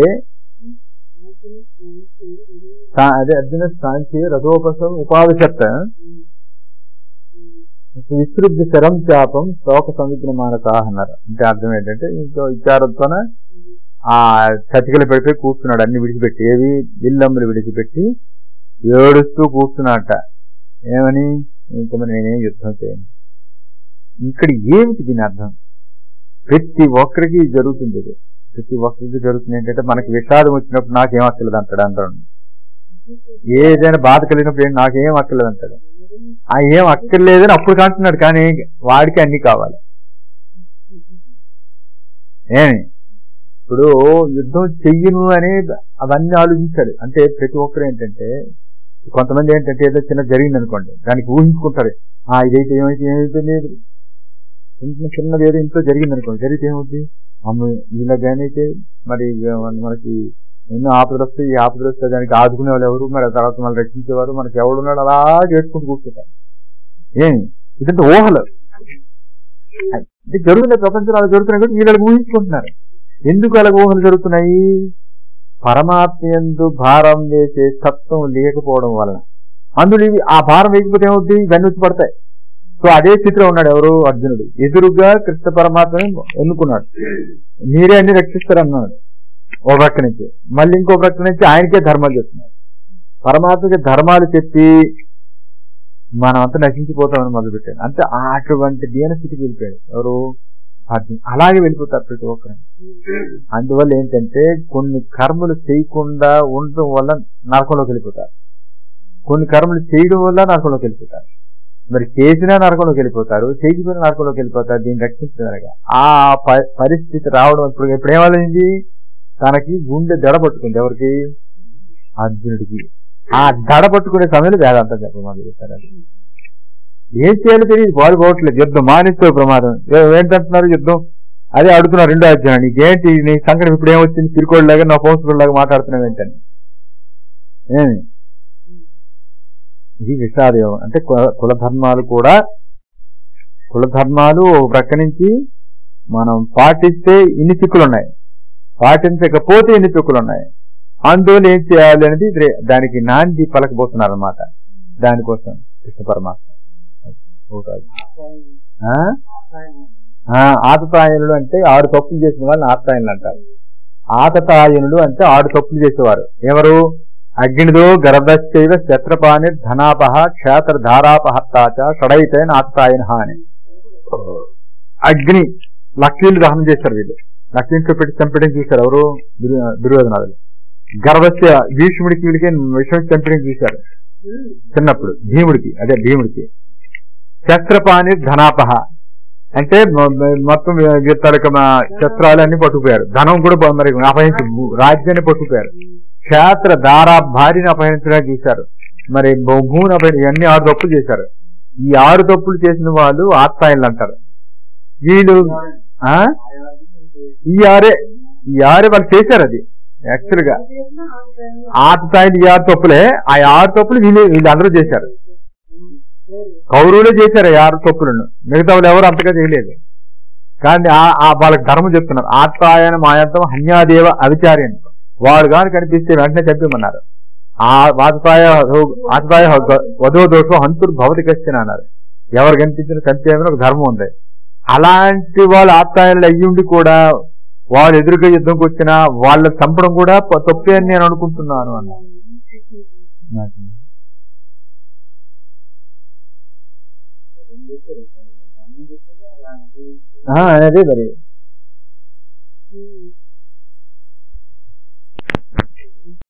సా- అదే అర్జున సాంఖ్యే రథోపసం ఉపావిశత్ విసృజ్య శరం చాపం శోక సంవిగ్న మానస అన్నారు అంటే అర్థం ఏంటంటే ఇంకో విచారంతోనే ఆ చతికలు పడిపోయి కూర్చున్నాడు అన్ని విడిచిపెట్టి ఏవి ఇల్లమ్ములు విడిచిపెట్టి ఏడుస్తూ కూర్చున్నట్ట ఏమని ఇంక మరి నేనేం యుద్ధం చేయను ఇక్కడ ఏమిటి దీని అర్థం ప్రతి ఒక్కరికి జరుగుతుంది ఇది ప్రతి ఒక్కరికి జరుగుతుంది ఏంటంటే మనకి విషాదం వచ్చినప్పుడు నాకేం అక్కర్లేదు అంటాడు అంటాడు ఏదైనా బాధ కలిగినప్పుడు ఏంటి నాకేం అక్కర్లేదు అంటాడు ఆ ఏం అక్కర్లేదని అప్పుడు కంటున్నాడు కానీ వాడికి అన్ని కావాలి ఏమి ఇప్పుడు యుద్ధం చెయ్యను అని అవన్నీ ఆలోచించాడు అంటే ప్రతి ఒక్కరు ఏంటంటే కొంతమంది ఏంటంటే ఏదో చిన్న జరిగింది అనుకోండి దానికి ఊహించుకుంటారు ఆ ఇదైతే ఏమైతే ఏమైతే ఇంట్లో చిన్నది ఏదో ఇంట్లో జరిగింది అనుకోండి జరిగితే ఏమవుద్ది అమ్మ ఇలా అయితే మరి మనకి ఎన్నో ఆపదలు వస్తాయి ఈ ఆపదలు వస్తే దానికి ఆదుకునే వాళ్ళు ఎవరు మరి ఆ తర్వాత మళ్ళీ రక్షించేవారు మనకి ఎవడున్నాడు అలా చేసుకుంటూ కూర్చుంటారు ఏమి ఇదంతా ఊహలు ఇది జరుగుతున్న ప్రపంచంలో అలా జరుగుతున్నాయి కూడా వీళ్ళు ఊహించుకుంటున్నారు ఎందుకు అలా ఊహలు జరుగుతున్నాయి పరమాత్మ ఎందు భారం వేసే తత్వం లేకపోవడం వలన అందులో ఇవి ఆ భారం వేయకపోతే ఏమవుద్ది ఇవన్నీ వచ్చి పడతాయి సో అదే స్థితిలో ఉన్నాడు ఎవరు అర్జునుడు ఎదురుగా కృష్ణ పరమాత్మని ఎన్నుకున్నాడు మీరే అన్ని రక్షిస్తారన్నాడు ఓ ప్రక్క నుంచి మళ్ళీ ఇంకో ప్రక్క నుంచి ఆయనకే ధర్మాలు చెప్తున్నాడు పరమాత్మకి ధర్మాలు చెప్పి మనం అంతా నశించిపోతామని మొదలుపెట్టాడు అంటే ఆ అటువంటి దీనస్థితికి వెళ్ళిపోయాడు ఎవరు అర్జున్ అలాగే వెళ్ళిపోతారు ప్రతి ఒక్కరు అందువల్ల ఏంటంటే కొన్ని కర్మలు చేయకుండా ఉండటం వల్ల నరకంలోకి వెళ్ళిపోతారు కొన్ని కర్మలు చేయడం వల్ల నరకంలోకి వెళ్ళిపోతారు మరి చేసినా నరకంలోకి వెళ్ళిపోతారు చేయకపోయినా నరకంలోకి వెళ్ళిపోతారు దీన్ని రక్షించడానికి ఆ ప- పరిస్థితి రావడం ఇప్పుడు ఇప్పుడు ఏమైంది తనకి గుండె దడ పట్టుకుంది ఎవరికి అర్జునుడికి ఆ దడ పట్టుకునే సమయంలో వేదాంతం చెప్పడం మొదలు పెట్టారు అది ఏం చేయాలో తెలియదు బాలు పోవట్లేదు యుద్ధం మానేస్తే ప్రమాదం ఏ- ఏంటంటున్నారు యుద్ధం అదే అడుగుతున్నారు రెండో అధ్యాయం నీకేంటి నీ సంకటం ఇప్పుడు ఏమొచ్చింది పిరికోళ్ళలాగా నా లాగా మాట్లాడుతున్నావు ఏంటని ఏమి ఇది విషాదయోగం అంటే కుల కుల ధర్మాలు కూడా కుల ధర్మాలు ఒక ప్రక్క నుంచి మనం పాటిస్తే ఇన్ని చిక్కులు ఉన్నాయి పాటించకపోతే ఎన్ని చిక్కులు ఉన్నాయి అందువల్ల ఏం చేయాలి అనేది రే- దానికి నాంది పలకబోతున్నారు అనమాట దానికోసం కృష్ణ పరమాత్మ ఒకటి. ఆ? ఆ, ఆతతాయనులు అంటే ఆరు తప్పులు చేసిన వాళ్ళని ఆతతాయనులు అంటారు ఆతతాయనులు అంటే ఆరు తప్పులు చేసేవారు ఎవరు అగ్నిదో గర్భశ్చైవ శత్రపాణి ధనాపహ క్షేత్ర ధారాపహత్తాచ షడైతైన ఆతతాయన అని అగ్ని లక్ష్మీలు దహనం చేశారు వీళ్ళు లక్ష్మీతో పెట్టి చంపడం చూశారు ఎవరు దుర్యో- దుర్యోధనాదులు గర్భస్య భీష్ముడికి వీడికి విషయం చంపడం చూశారు చిన్నప్పుడు భీముడికి అదే భీముడికి శస్త్రపాణి ధనాపహ అంటే మొ- మొ- మొత్తం తాలూకా మా శస్త్రాలు అన్ని పట్టుకుపోయారు ధనం కూడా పో- మరి అపహరించి భూ- రాజ్యాన్ని పట్టుకుపోయారు క్షేత్ర దారా భార్యని అపహరించడానికి చూశారు మరి భూ- భూమిని అపహరి ఇవన్నీ ఆరు తప్పులు చేశారు ఈ ఆరు తప్పులు చేసిన వాళ్ళు ఆత్మాయిలు అంటారు వీళ్ళు ఆ? ఈ ఆరే ఈ ఆరే వాళ్ళు చేశారు అది యాక్చువల్ గా ఆత్తాయిలు ఈ ఆరు తప్పులే ఆ ఆరు తప్పులు వీళ్ళు వీళ్ళందరూ చేశారు కౌరవులే చేశారు ఈ ఆరు తప్పులను మిగతా వాళ్ళు ఎవరు అంతగా చేయలేదు కానీ ఆ- ఆ వాళ్ళకి ధర్మం చెప్తున్నారు ఆత్మాయన మాయంతం హన్యాదేవ అవిచార్యని వాడు గాని కనిపిస్తే వెంటనే చంపమన్నారు ఆ వాజపాయ వాజపాయ వధో దోషం హంతుర్ భవతి కశ్చన అన్నారు ఎవరు కనిపించిన చంపేమని ఒక ధర్మం ఉంది అలాంటి వాళ్ళు ఆత్మాయనులు అయ్యుండి కూడా వాళ్ళు ఎదురుగా యుద్ధంకి వచ్చినా వాళ్ళ చంపడం కూడా ప- తప్పే అని నేను అనుకుంటున్నాను అన్నారు ఆ, అదే మరి